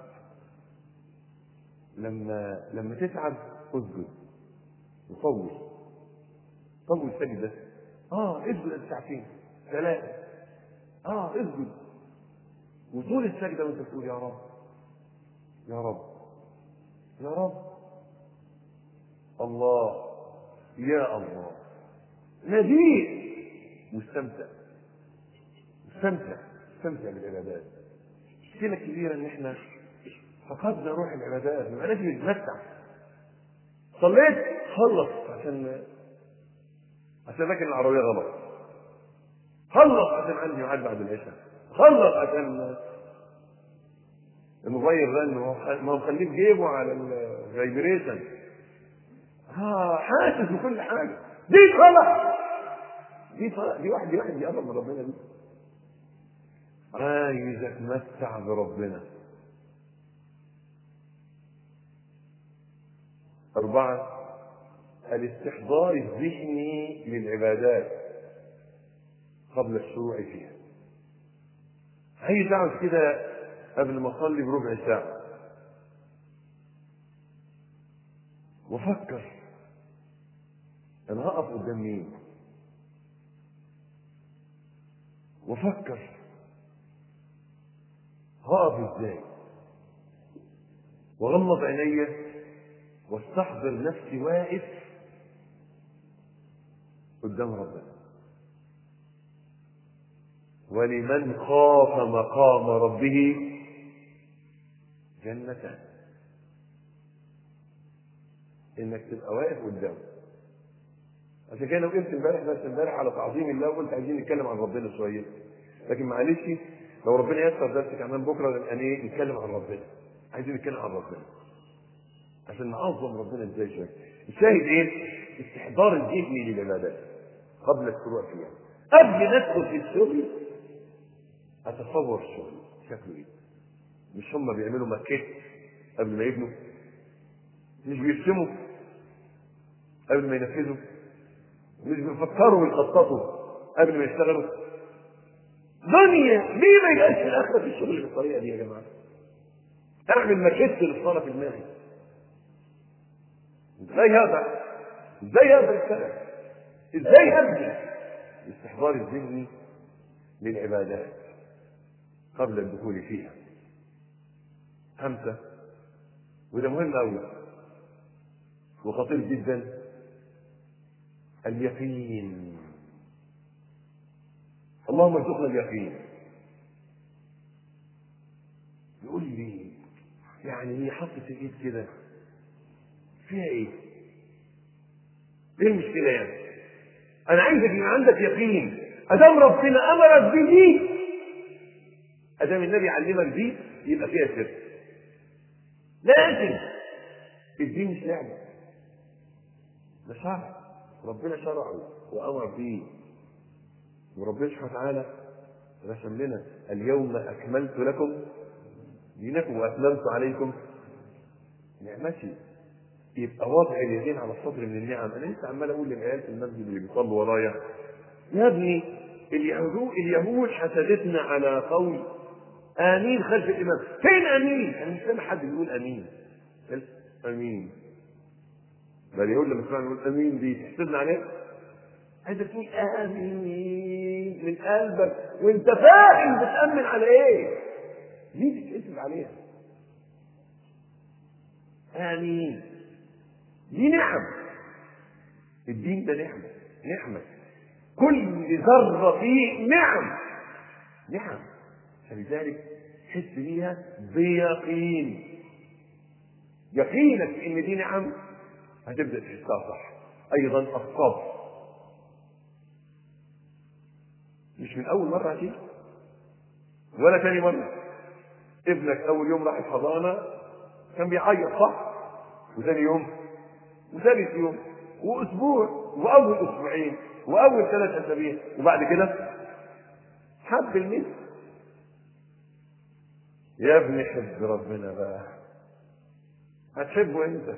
لما لما تتعب اسجد وطول طول سجدة اه اسجد ساعتين ثلاثة اه اسجد وطول السجدة وانت بتقول يا رب يا رب يا رب الله يا الله نبيل مستمتع مستمتع مستمتع بالعبادات مشكلة كبيرة ان احنا فقدنا روح العبادات ما بقناش بنتمتع صليت خلص عشان عشان راكن العربية غلط خلص عشان عندي ميعاد بعد العشاء خلص عشان الموبايل رن ما هو مخليه في جيبه على الفايبريشن اه حاسس بكل حاجه دي صلاه دي صلاه دي واحد دي واحد يقرب من ربنا دي عايز اتمتع بربنا أربعة الاستحضار الذهني للعبادات قبل الشروع فيها عايز أقعد كده قبل ما أصلي بربع ساعة وأفكر أنا هقف قدام مين وأفكر هقف إزاي وأغمض عيني واستحضر نفسي واقف قدام ربنا ولمن خاف مقام ربه جنتان انك تبقى واقف قدامه عشان كده لو قلت امبارح بس امبارح على تعظيم الله وقلت عايزين نتكلم عن ربنا شويه لكن معلش لو ربنا يسر درس كمان بكره نبقى ايه نتكلم عن ربنا عايزين نتكلم عن ربنا عشان نعظم ربنا ازاي شويه الشاهد ايه استحضار الذهني للعبادات قبل الشروع فيها قبل ما ادخل في الشغل اتصور الشغل شكله ايه مش هم بيعملوا ماكيت قبل ما يبنوا مش بيرسموا قبل ما ينفذوا مش بيفكروا ويخططوا قبل ما يشتغلوا دنيا ليه ما يبقاش في الاخره في الشغل بالطريقه دي يا جماعه اعمل ماكيت للصلاه في دماغي ازاي هذا ازاي هذا يشتغل ازاي ابني الاستحضار الذهني للعبادات قبل الدخول فيها خمسة وده مهم أوي وخطير جدا اليقين اللهم ارزقنا اليقين يقول لي يعني هي حطت الايد كده فيها ايه؟ ايه المشكلة يعني؟ أنا عايزك يبقى عندك يقين أدام ربنا أمرك بدي أدام النبي علمك دي يبقى فيها سر لازم الدين مش لعبة ده شرع ربنا شرعه وأمر بيه وربنا سبحانه وتعالى رسم لنا اليوم أكملت لكم دينكم وأتممت عليكم نعمتي يبقى وضع اليدين على الصدر من النعم انا لسه عمال اقول للعيال في المسجد اللي بيصلوا ورايا يا ابني اليهود اليهود حسدتنا على قول امين خلف الامام فين امين انا مش سامع حد بيقول امين امين ده اليهود لما سمعنا نقول امين دي تحسدنا عليها عايزك تقول امين من قلبك وانت فاهم بتامن على ايه دي تتحسب عليها امين دي نعم الدين ده نعمة نعمة كل ذرة فيه نعم نعم فلذلك حس بيها بيقين يقينك ان دي نعم هتبدا تحسها صح ايضا الصبر مش من اول مره هتيجي ولا تاني مره ابنك اول يوم راح الحضانه كان بيعيط صح وثاني يوم وثالث يوم واسبوع واول اسبوعين واول ثلاث اسابيع وبعد كده حب المثل يا ابني حب ربنا بقى هتحبه انت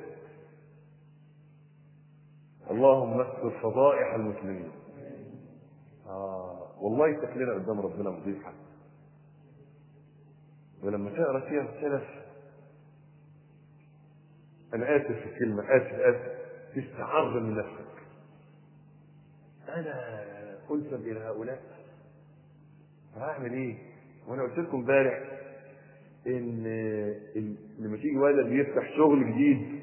اللهم استر فضائح المسلمين آه والله شكلنا قدام ربنا فضيحة ولما تقرا سير السلف انا اسف في الكلمه اسف اسف تستعر من نفسك انا انسب الى هؤلاء هعمل ايه وانا قلت لكم امبارح ان ال- لما تيجي ولد يفتح شغل جديد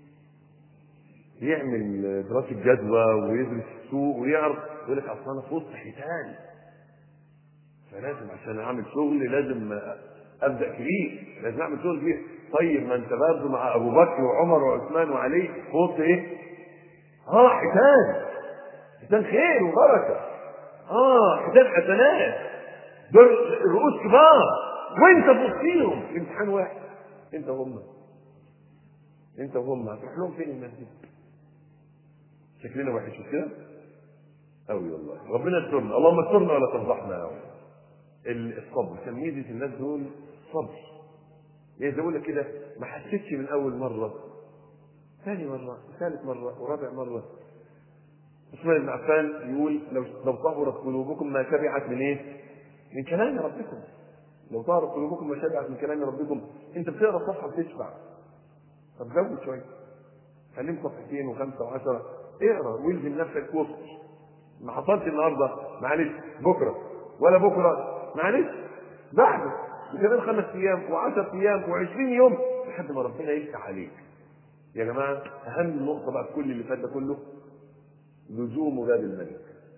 يعمل دراسه جدوى ويدرس السوق ويعرف يقول لك اصل انا في وسط حيتان فلازم عشان اعمل شغل لازم ابدا كبير لازم اعمل شغل كبير طيب ما انت برضه مع ابو بكر وعمر وعثمان وعلي في وسط ايه؟ اه حيتان حيتان خير وبركه اه حيتان حسنات دول رؤوس كبار وانت في وسطيهم امتحان واحد انت وهم انت وهم هتروح لهم فين الناس دي؟ شكلنا وحش مش كده؟ قوي والله ربنا يسترنا اللهم استرنا ولا تفضحنا يا رب ال- الصبر كان ميزه الناس دول صبر يعني زي بقول لك كده ما حسيتش من اول مره ثاني مره ثالث مره ورابع مره عثمان بن عفان يقول لو لو طهرت قلوبكم ما شبعت من ايه؟ من كلام ربكم لو طهرت قلوبكم ما شبعت من كلام ربكم انت بتقرا صفحه بتشبع طب زود شويه خليهم صفحتين وخمسه وعشره اقرا والزم نفسك وسط ما حصلش النهارده معلش بكره ولا بكره معلش بعده وكمان خمس ايام و10 ايام و20 يوم لحد ما ربنا يفتح عليك يا جماعه اهم نقطه بقى في كل اللي فات ده كله لزوم باب الملك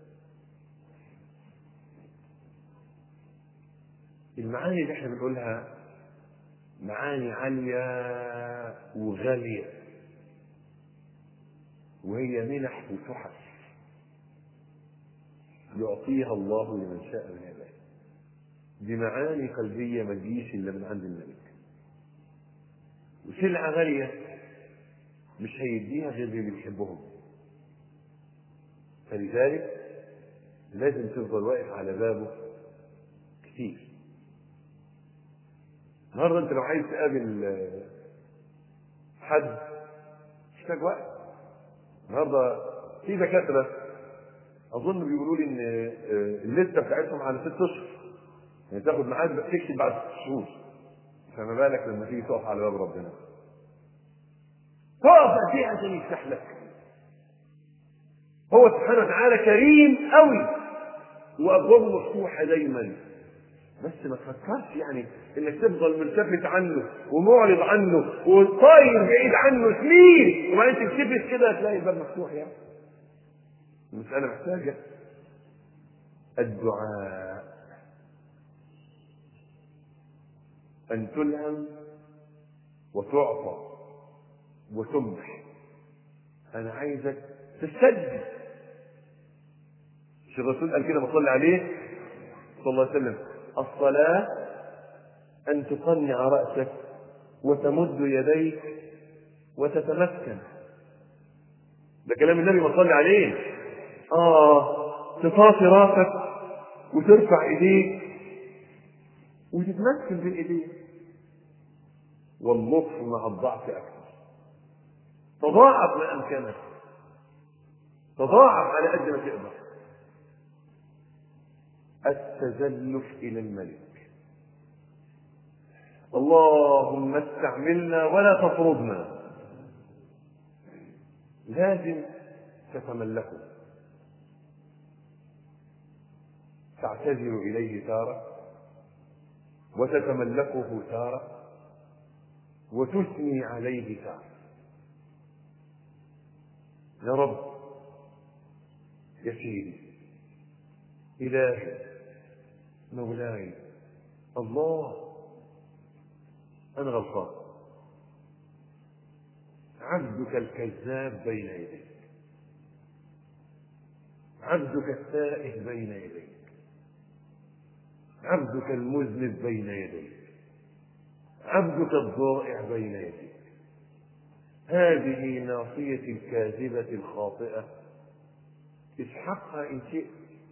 المعاني اللي احنا بنقولها معاني عالية وغالية وهي منح وتحف يعطيها الله لمن شاء من عباده بمعاني قلبية ما تجيش إلا من عند الملك وسلعة غالية مش هيديها غير اللي بيحبهم فلذلك لازم تفضل واقف على بابه كتير النهارده انت لو عايز تقابل آه، حد محتاج وقت النهارده في دكاتره اظن بيقولوا لي ان آه، الليسته بتاعتهم على ست اشهر يعني تاخد ميعاد تكتب بعد ست شهور فما بالك لما تيجي تقف على باب ربنا تقف قد ايه عشان يفتح لك هو سبحانه وتعالى كريم قوي وابوابه مفتوحه دايما بس ما تفكرش يعني انك تفضل ملتفت عنه ومعرض عنه وطاير بعيد عنه سنين وبعدين تلتفت كده تلاقي الباب مفتوح يعني المسألة محتاجة الدعاء أن تلهم وتعطى وتمنح أنا عايزك تستجد مش الرسول قال كده بصلي عليه صلى الله عليه وسلم الصلاة أن تقنع رأسك وتمد يديك وتتمكن ده كلام النبي ما صلي عليه اه تطاطي راسك وترفع ايديك وتتمكن بين ايديك واللطف مع الضعف اكثر تضاعف ما امكنك تضاعف على قد ما تقدر التزلف الى الملك اللهم استعملنا ولا تطردنا لازم تتملكه تعتذر اليه تاره وتتملكه تاره وتثني عليه تاره يا رب يا سيدي الهي مولاي الله انا غلطان عبدك الكذاب بين يديك عبدك التائه بين يديك عبدك المذنب بين يديك عبدك الضائع بين يديك هذه ناصيتي الكاذبة الخاطئة اسحقها إن شئت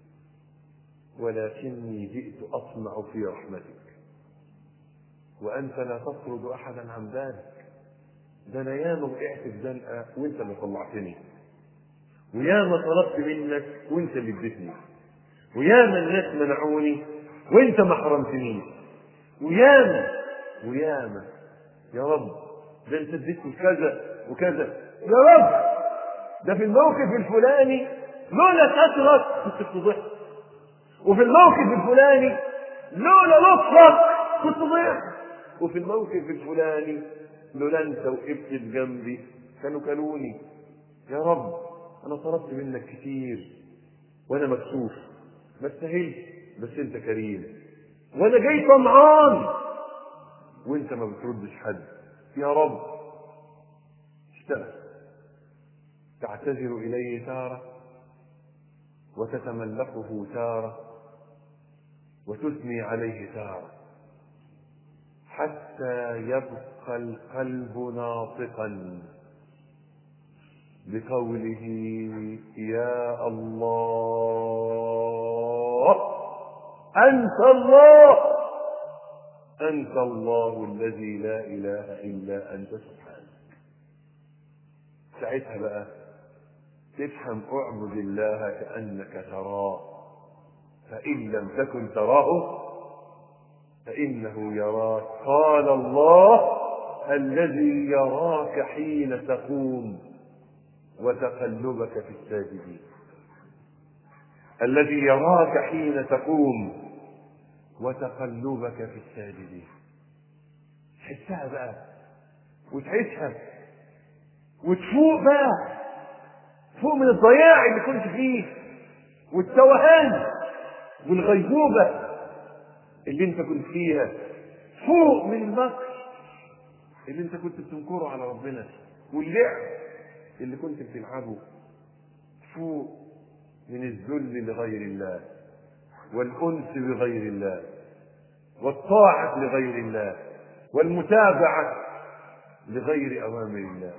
ولكني جئت أطمع في رحمتك وأنت لا تطرد أحدا عن ذلك ده أنا ياما وقعت في زنقة وأنت اللي طلعتني وياما طلبت منك وأنت اللي اديتني وياما الناس منعوني وأنت ما حرمتنيش وياما وياما يا رب ده أنت اديتني كذا وكذا يا رب ده في الموقف الفلاني لولا سترك كنت فضحت وفي الموقف الفلاني لولا لطفك كنت ضعت وفي الموقف الفلاني لولا انت وقفت بجنبي كانوا كلوني يا رب انا طلبت منك كتير وانا مكسوف ما استاهلش بس انت كريم وانا جاي طمعان وانت ما بتردش حد يا رب اشتغل تعتذر اليه تاره وتتملقه تاره وتثني عليه تاره حتى يبقى القلب ناطقا بقوله يا الله انت الله انت الله الذي لا اله الا انت سبحانك ساعتها بقى تفهم اعبد الله كانك تراه فان لم تكن تراه فإنه يراك قال الله الذي يراك حين تقوم وتقلبك في الساجدين الذي يراك حين تقوم وتقلبك في الساجدين تحسها بقى وتعيشها وتفوق بقى فوق من الضياع اللي كنت فيه والتوهان والغيبوبه اللي انت كنت فيها فوق من المكر اللي انت كنت بتنكره على ربنا واللعب اللي كنت بتلعبه فوق من الذل لغير الله والانس بغير الله والطاعه لغير الله والمتابعه لغير اوامر الله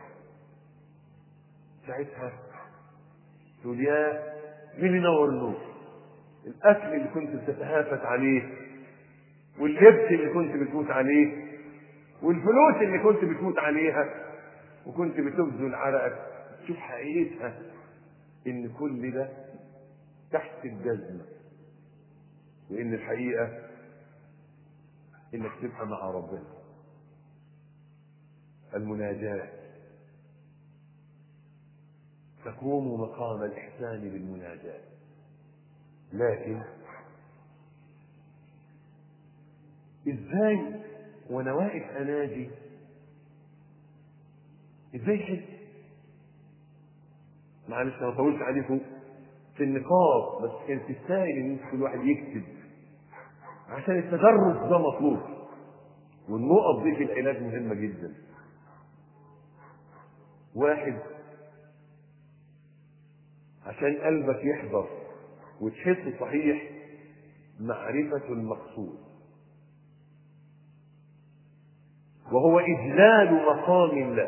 ساعتها تقول يا مين ينور النور الاكل اللي كنت بتتهافت عليه واللبس اللي كنت بتموت عليه والفلوس اللي كنت بتموت عليها وكنت بتبذل عرقك تشوف حقيقتها ان كل ده تحت الجزمة وان الحقيقة انك تبقى مع ربنا المناجاة تقوم مقام الإحسان بالمناجاة لكن ازاي وانا واقف اناجي ازاي احس معلش انا طولت عليكم في النقاط بس كان تستاهل ان كل واحد يكتب عشان التدرج ده مطلوب والنقط دي في العلاج مهمة جدا واحد عشان قلبك يحضر وتحس صحيح معرفة المقصود وهو إجلال مقام الله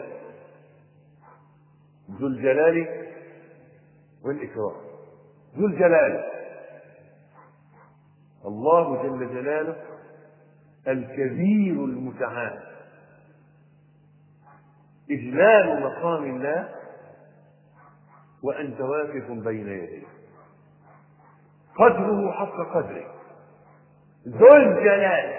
ذو الجلال والإكرام ذو الجلال الله جل جلاله الكبير المتعال إجلال مقام الله وأنت واقف بين يديه قدره حق قدره ذو الجلال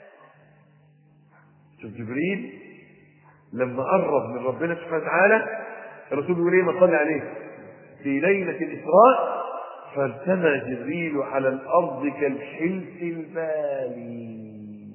شوف جبريل لما قرب من ربنا سبحانه وتعالى الرسول بيقول ايه ما صلي عليه في ليلة الإسراء فارتمى جبريل على الأرض كالحلف البالي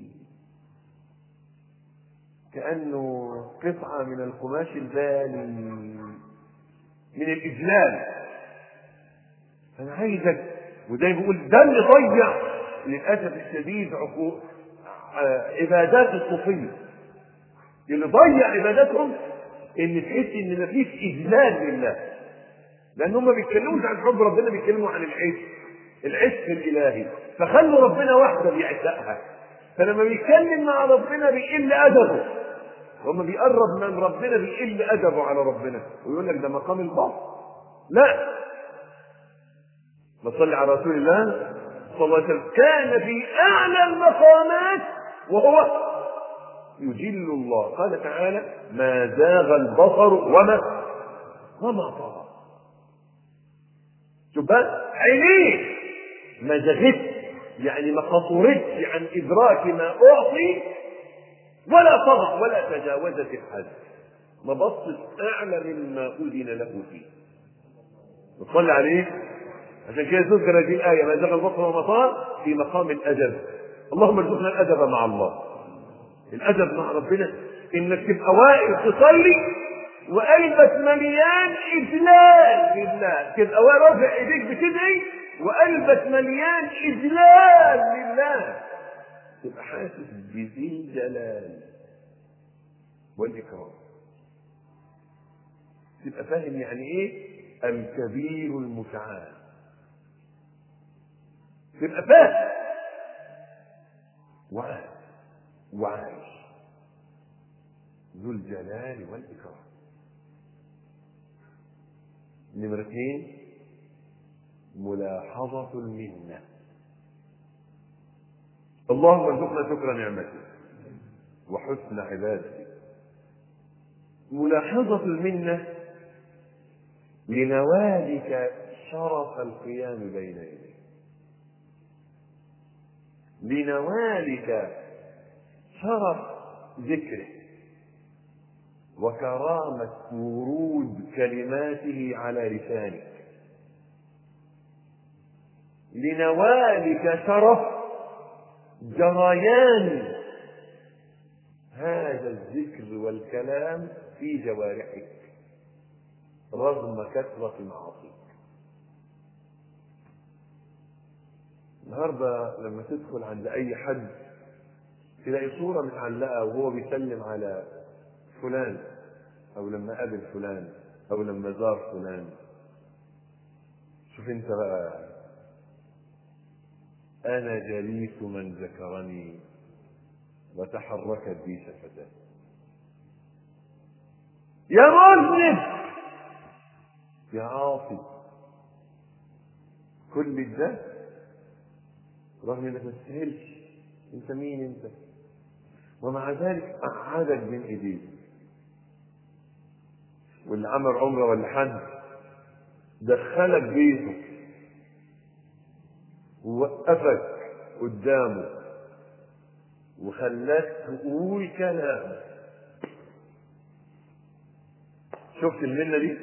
كأنه قطعة من القماش البالي من الإجلال أنا عايزك وده بيقول ده اللي ضيع للأسف الشديد عقوق عبادات الصوفية اللي ضيع عباداتهم ان تحس ان مفيش اجلال لله لان هم ما بيتكلموش عن حب ربنا بيتكلموا عن العشق العشق الالهي فخلوا ربنا وحده بيعشقها فلما بيتكلم مع ربنا بيقل ادبه وما بيقرب من ربنا بيقل ادبه على ربنا ويقول لك ده مقام البصر لا ما تصلي على رسول الله صلى الله عليه وسلم كان في اعلى المقامات وهو يجل الله قال تعالى ما زاغ البصر وما وما طغى شوف بقى عينيه ما زغتش يعني ما قصرتش عن ادراك ما اعطي ولا طغى ولا تجاوزت الحد ما بصت اعلى مما اذن له فيه نصلي عليه عشان كده تذكر هذه الايه ما زغ البصر وما طغى في مقام الادب اللهم ارزقنا الادب مع الله الادب مع ربنا انك تبقى واقف تصلي وقلبك مليان اذلال لله تبقى رافع ايديك بتدعي وقلبك مليان اذلال لله تبقى حاسس بذي الجلال والاكرام تبقى فاهم يعني ايه الكبير المتعال تبقى فاهم وعاي وعايش ذو الجلال والإكرام نمرة اثنين ملاحظة المنة اللهم ارزقنا شكر نعمتك وحسن عبادتك ملاحظة المنة لنوالك شرف القيام بين يديك لنوالك شرف ذكره وكرامة ورود كلماته على لسانك لنوالك شرف جريان هذا الذكر والكلام في جوارحك رغم كثرة معاصيك النهارده لما تدخل عند اي حد تلاقي صورة متعلقة وهو بيسلم على فلان او لما قابل فلان او لما زار فلان شوف انت بقى انا جليس من ذكرني وتحركت بي شفتاه يا مذنب يا عاصي كل ده رغم انك ما تستاهلش انت مين انت ومع ذلك قعدك بين ايديه واللي عمل عمره ولا حج دخلك بيته ووقفك قدامه وخلاك تقول كلام شفت المنة دي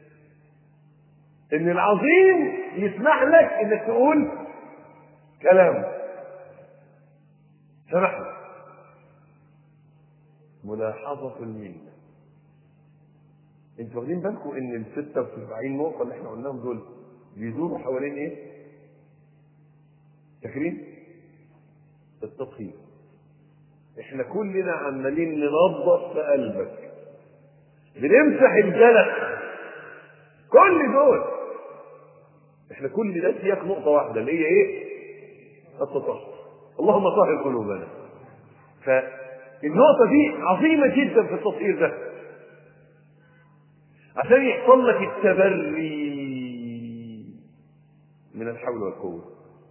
ان العظيم يسمح لك انك تقول كلام سمح لك ملاحظة المنة انتوا واخدين بالكم ان ال 76 نقطة اللي احنا قلناهم دول بيدوروا حوالين ايه؟ فاكرين؟ التطهير احنا كلنا عمالين ننظف في قلبك بنمسح الجلد كل دول احنا كل ده سياق نقطة واحدة اللي هي ايه؟ التطهر اللهم طهر قلوبنا فالنقطة دي عظيمة جدا في التطهير ده عشان يحصل لك التبري من الحول والقوة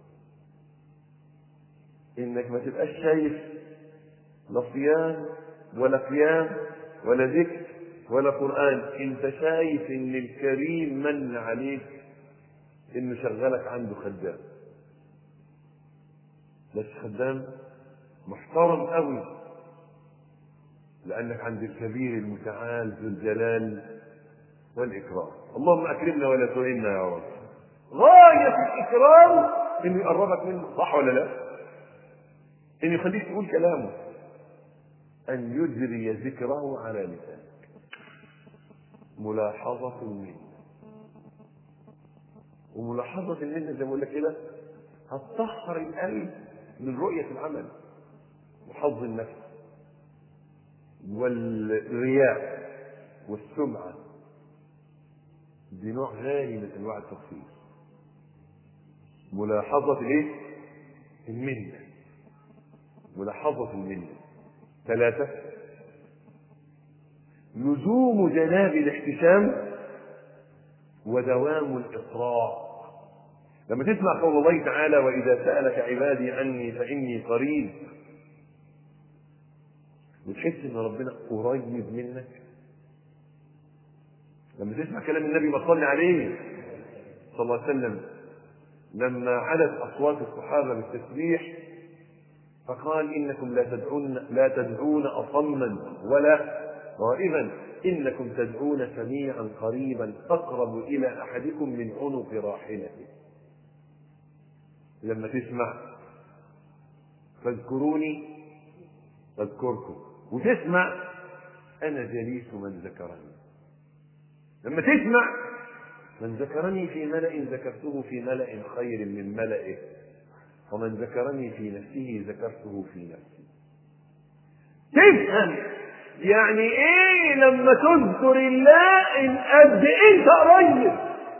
انك ما تبقاش شايف لا صيام ولا قيام ولا ذكر ولا قرآن انت شايف ان الكريم من عليك انه شغلك عنده خدام بس خدام محترم قوي لانك عند الكبير المتعال ذو الجلال والاكرام اللهم اكرمنا ولا تهنا يا رب غايه الاكرام انه يقربك منه صح ولا لا انه يخليك تقول كلامه ان يجري ذكره على لسانك ملاحظة المنة وملاحظة المنة زي ما بقول لك كده هتطهر القلب من رؤية العمل وحظ النفس والرياء والسمعة دي نوع غالي من انواع التطهير ملاحظة الايه؟ المنة ملاحظة مني ثلاثة لزوم جناب الاحتشام ودوام الإصرار لما تسمع قول الله تعالى وإذا سألك عبادي عني فإني قريب وتحس إن ربنا قريب منك لما تسمع كلام النبي ما صلي عليه صلى الله عليه وسلم لما علت أصوات الصحابة بالتسبيح فقال إنكم لا تدعون لا تدعون أصما ولا غائبا إنكم تدعون سميعا قريبا أقرب إلى أحدكم من عنق راحلته لما تسمع فاذكروني اذكركم وتسمع انا جليس من ذكرني لما تسمع من ذكرني في ملأ ذكرته في ملأ خير من ملئه ومن ذكرني في نفسه ذكرته في نفسي تفهم يعني ايه لما تذكر الله ان قد انت قريب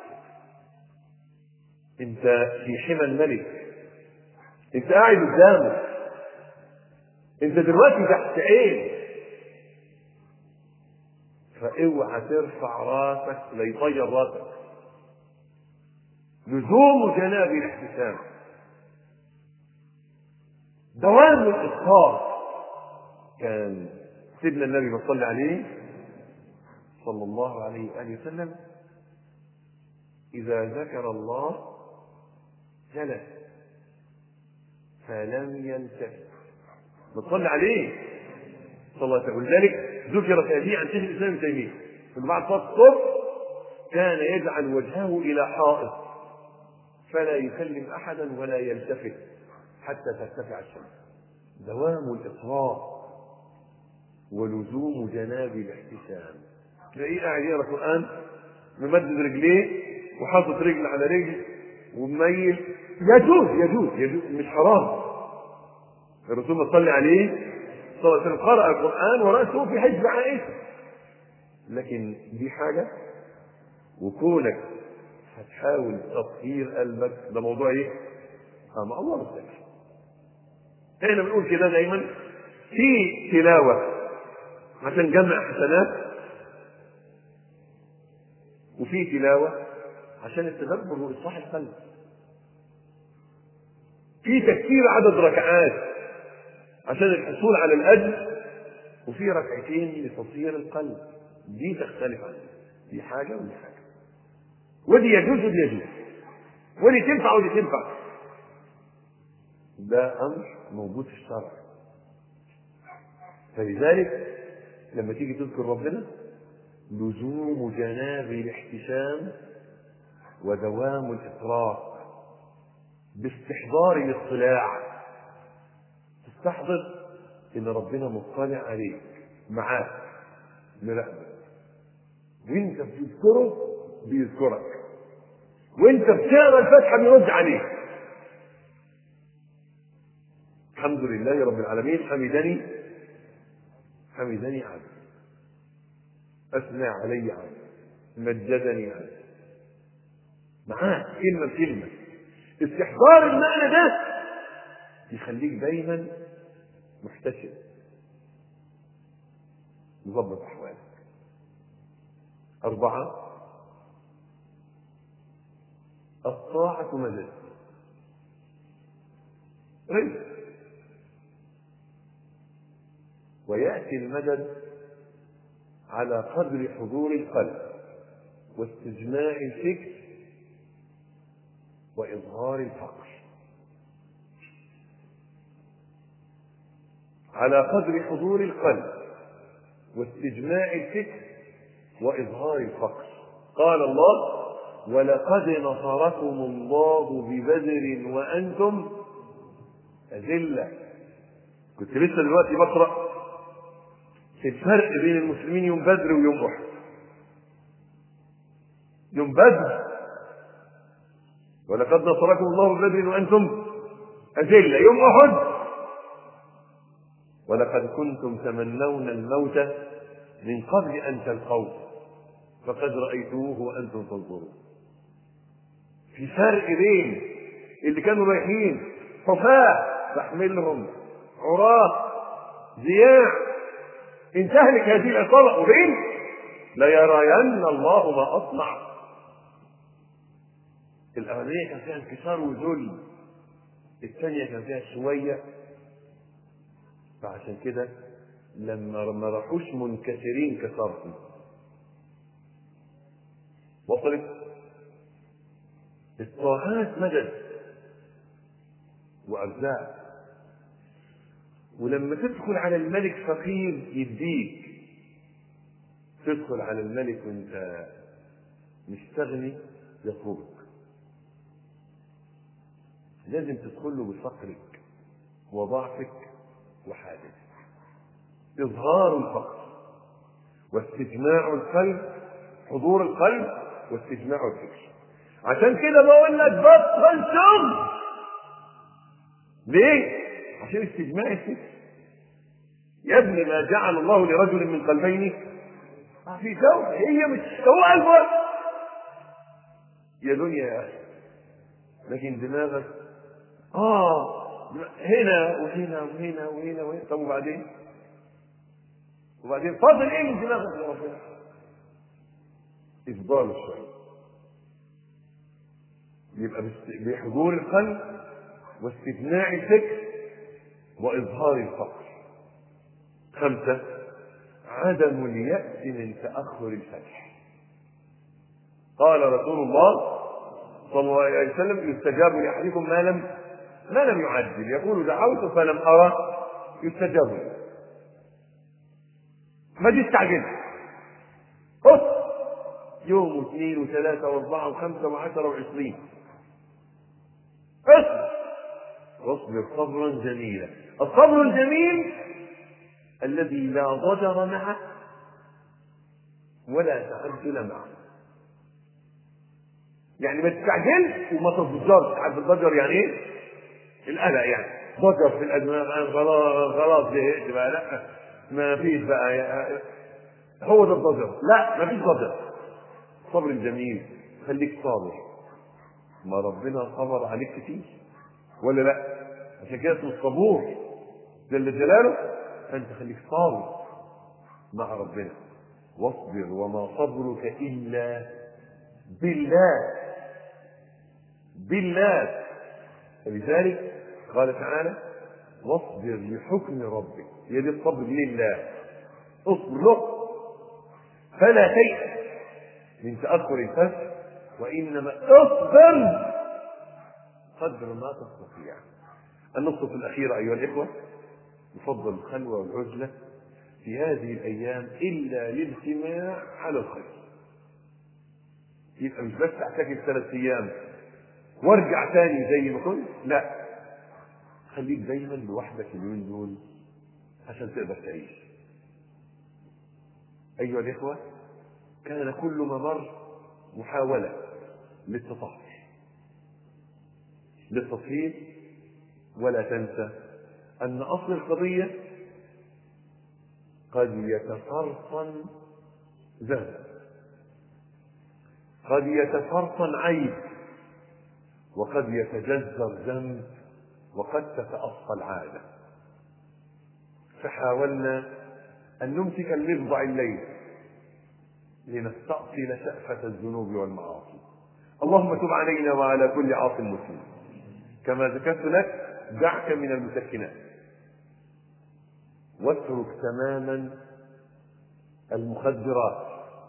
انت في حمى الملك انت قاعد قدامه انت دلوقتي تحت عين فاوعى ترفع راسك ليطير راسك لزوم جناب الاحتسام دوام الاصرار كان سيدنا النبي ما صلى عليه صلى الله عليه واله وسلم اذا ذكر الله جلس فلم يلتفت بتصلي عليه صلى الله عليه وسلم ولذلك ذكرت هذه عن شيخ الاسلام ابن تيميه في بعد صلاه الصبح كان يجعل وجهه الى حائط فلا يكلم احدا ولا يلتفت حتى ترتفع الشمس دوام الاصرار ولزوم جناب الاحتسام تلاقيه قاعد يقرا قران ممدد رجليه وحاطط رجل على رجل ومميل يجوز يجوز يجوز مش حرام الرسول صلى عليه صلى الله عليه وسلم قرأ القرآن ورأسه في حجب عائشة لكن دي حاجة وكونك هتحاول تطهير قلبك ده موضوع ايه؟ اه مع الله مختلف احنا بنقول كده دايما في تلاوة عشان جمع حسنات وفي تلاوة عشان التدبر وإصلاح القلب في تكثير عدد ركعات عشان الحصول على الأجر وفي ركعتين لتطهير القلب دي تختلف عن دي دي حاجة ودي حاجة ودي يجوز ودي يجوز ودي تنفع ودي تنفع ده أمر موجود في الشرع فلذلك لما تيجي تذكر ربنا لزوم جناب الاحتشام ودوام الإطراق باستحضار الاطلاع تستحضر ان ربنا مطلع عليك معاك مراقبك وانت بتذكره بيذكرك وانت بتقرا الفاتحه بيرد عليك الحمد لله رب العالمين حمدني حمدني عبدي اثنى علي عبدي مجدني عبدي معاك كلمه بكلمه استحضار المعنى ده يخليك دايما محتشم مظبط احوالك اربعه الطاعه مدد رزق وياتي المدد على قدر حضور القلب واستجماع الفكر واظهار الفقر على قدر حضور القلب واستجماع الفكر وإظهار الفقر قال الله ولقد نصركم الله ببدر وأنتم أذلة كنت لسه دلوقتي بقرأ الفرق بين المسلمين يوم بدر ويوم أحد يوم بدر ولقد نصركم الله ببدر وأنتم أذلة يوم أحد ولقد كنتم تمنون الموت من قبل أن تلقوه فقد رأيتموه وأنتم تنظرون في فرق بين اللي كانوا رايحين حفاة تحملهم عراة ضياع إن تهلك هذه العصابة أبين ليرين الله ما أصنع الأولانية كان فيها انكسار وذل الثانية كان فيها شوية فعشان كده لما ما راحوش منكسرين كسرهم وصلت الطاعات مدد وأرزاق ولما تدخل على الملك فقير يديك تدخل على الملك وانت مستغني يطلبك لازم تدخل له بفقرك وضعفك وحاجتك إظهار الفقر واستجماع القلب حضور القلب واستجماع الفكر عشان كده بقول لك بطل شغل ليه؟ عشان استجماع الفكر يا ابني ما جعل الله لرجل من قلبين في زوج هي مش هو قلبه يا دنيا يا اخي لكن دماغك اه هنا وهنا وهنا وهنا وهنا طب وبعدين وبعدين فاضل ايه من دماغك يا ربنا افضال الشر يبقى بحضور القلب واستجماع الفكر واظهار الفقر خمسه عدم الياس من تاخر الفتح قال رسول الله صلى الله عليه وسلم يستجاب لاحدكم ما لم ما لم يعجل يقول دعوت فلم ارى يستجاب لي ما تستعجلش خذ يوم واثنين وثلاثة وأربعة وخمسة وعشرة وعشرين اصبر واصبر صبرا جميلا الصبر الجميل الذي لا ضجر معه ولا تعجل معه يعني ما تستعجلش وما تضجرش عارف الضجر يعني ايه؟ القلق يعني ضجر في الادماغ خلاص خلاص زهقت بقى لا ما فيش بقى هو ده الضجر لا ما فيش ضجر صبر جميل خليك صابر ما ربنا صبر عليك كتير ولا لا عشان كده اسمه الصبور جل جلاله فانت خليك صابر مع ربنا واصبر وما صبرك الا بالله بالله فلذلك قال تعالى واصبر لحكم ربك هي دي الصبر لله اصبر له فلا تيأس من تأخر الفتح وإنما اصبر قدر ما تستطيع النقطة الأخيرة أيها الإخوة يفضل الخلوة والعزلة في هذه الأيام إلا للاجتماع على الخير يبقى مش بس اعتكف ثلاث أيام وارجع تاني زي ما كنت لا خليك دايما لوحدك اليومين دول عشان تقدر تعيش أيها الإخوة كان كل ممر محاولة للتطهر للتطهير ولا تنسى أن أصل القضية قد يتفرطن ذنب قد يتفرطن عيب وقد يتجذر ذنب وقد تتأصل العادة فحاولنا أن نمسك المفضع الليل لنستأصل شأفة الذنوب والمعاصي اللهم تب علينا وعلى كل عاص مسلم كما ذكرت لك دعك من المسكنات واترك تماما المخدرات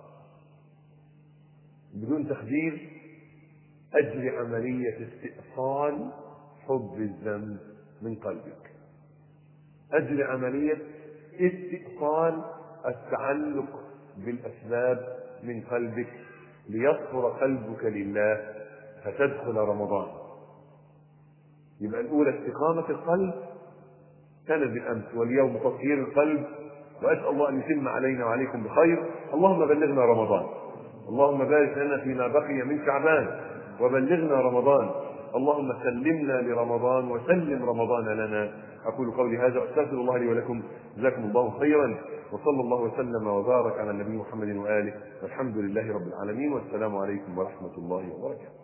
بدون تخدير أجري عملية استئصال حب الذنب من قلبك أجري عملية استئصال التعلق بالأسباب من قلبك ليصفر قلبك لله فتدخل رمضان يبقى الأولى استقامة القلب كان بالأمس واليوم تطهير القلب وأسأل الله أن يتم علينا وعليكم بخير اللهم بلغنا رمضان اللهم بارك لنا فيما بقي من شعبان وبلغنا رمضان اللهم سلمنا لرمضان وسلم رمضان لنا أقول قولي هذا وأستغفر الله لي ولكم جزاكم الله خيرا وصلى الله وسلم وبارك على النبي محمد وآله والحمد لله رب العالمين والسلام عليكم ورحمة الله وبركاته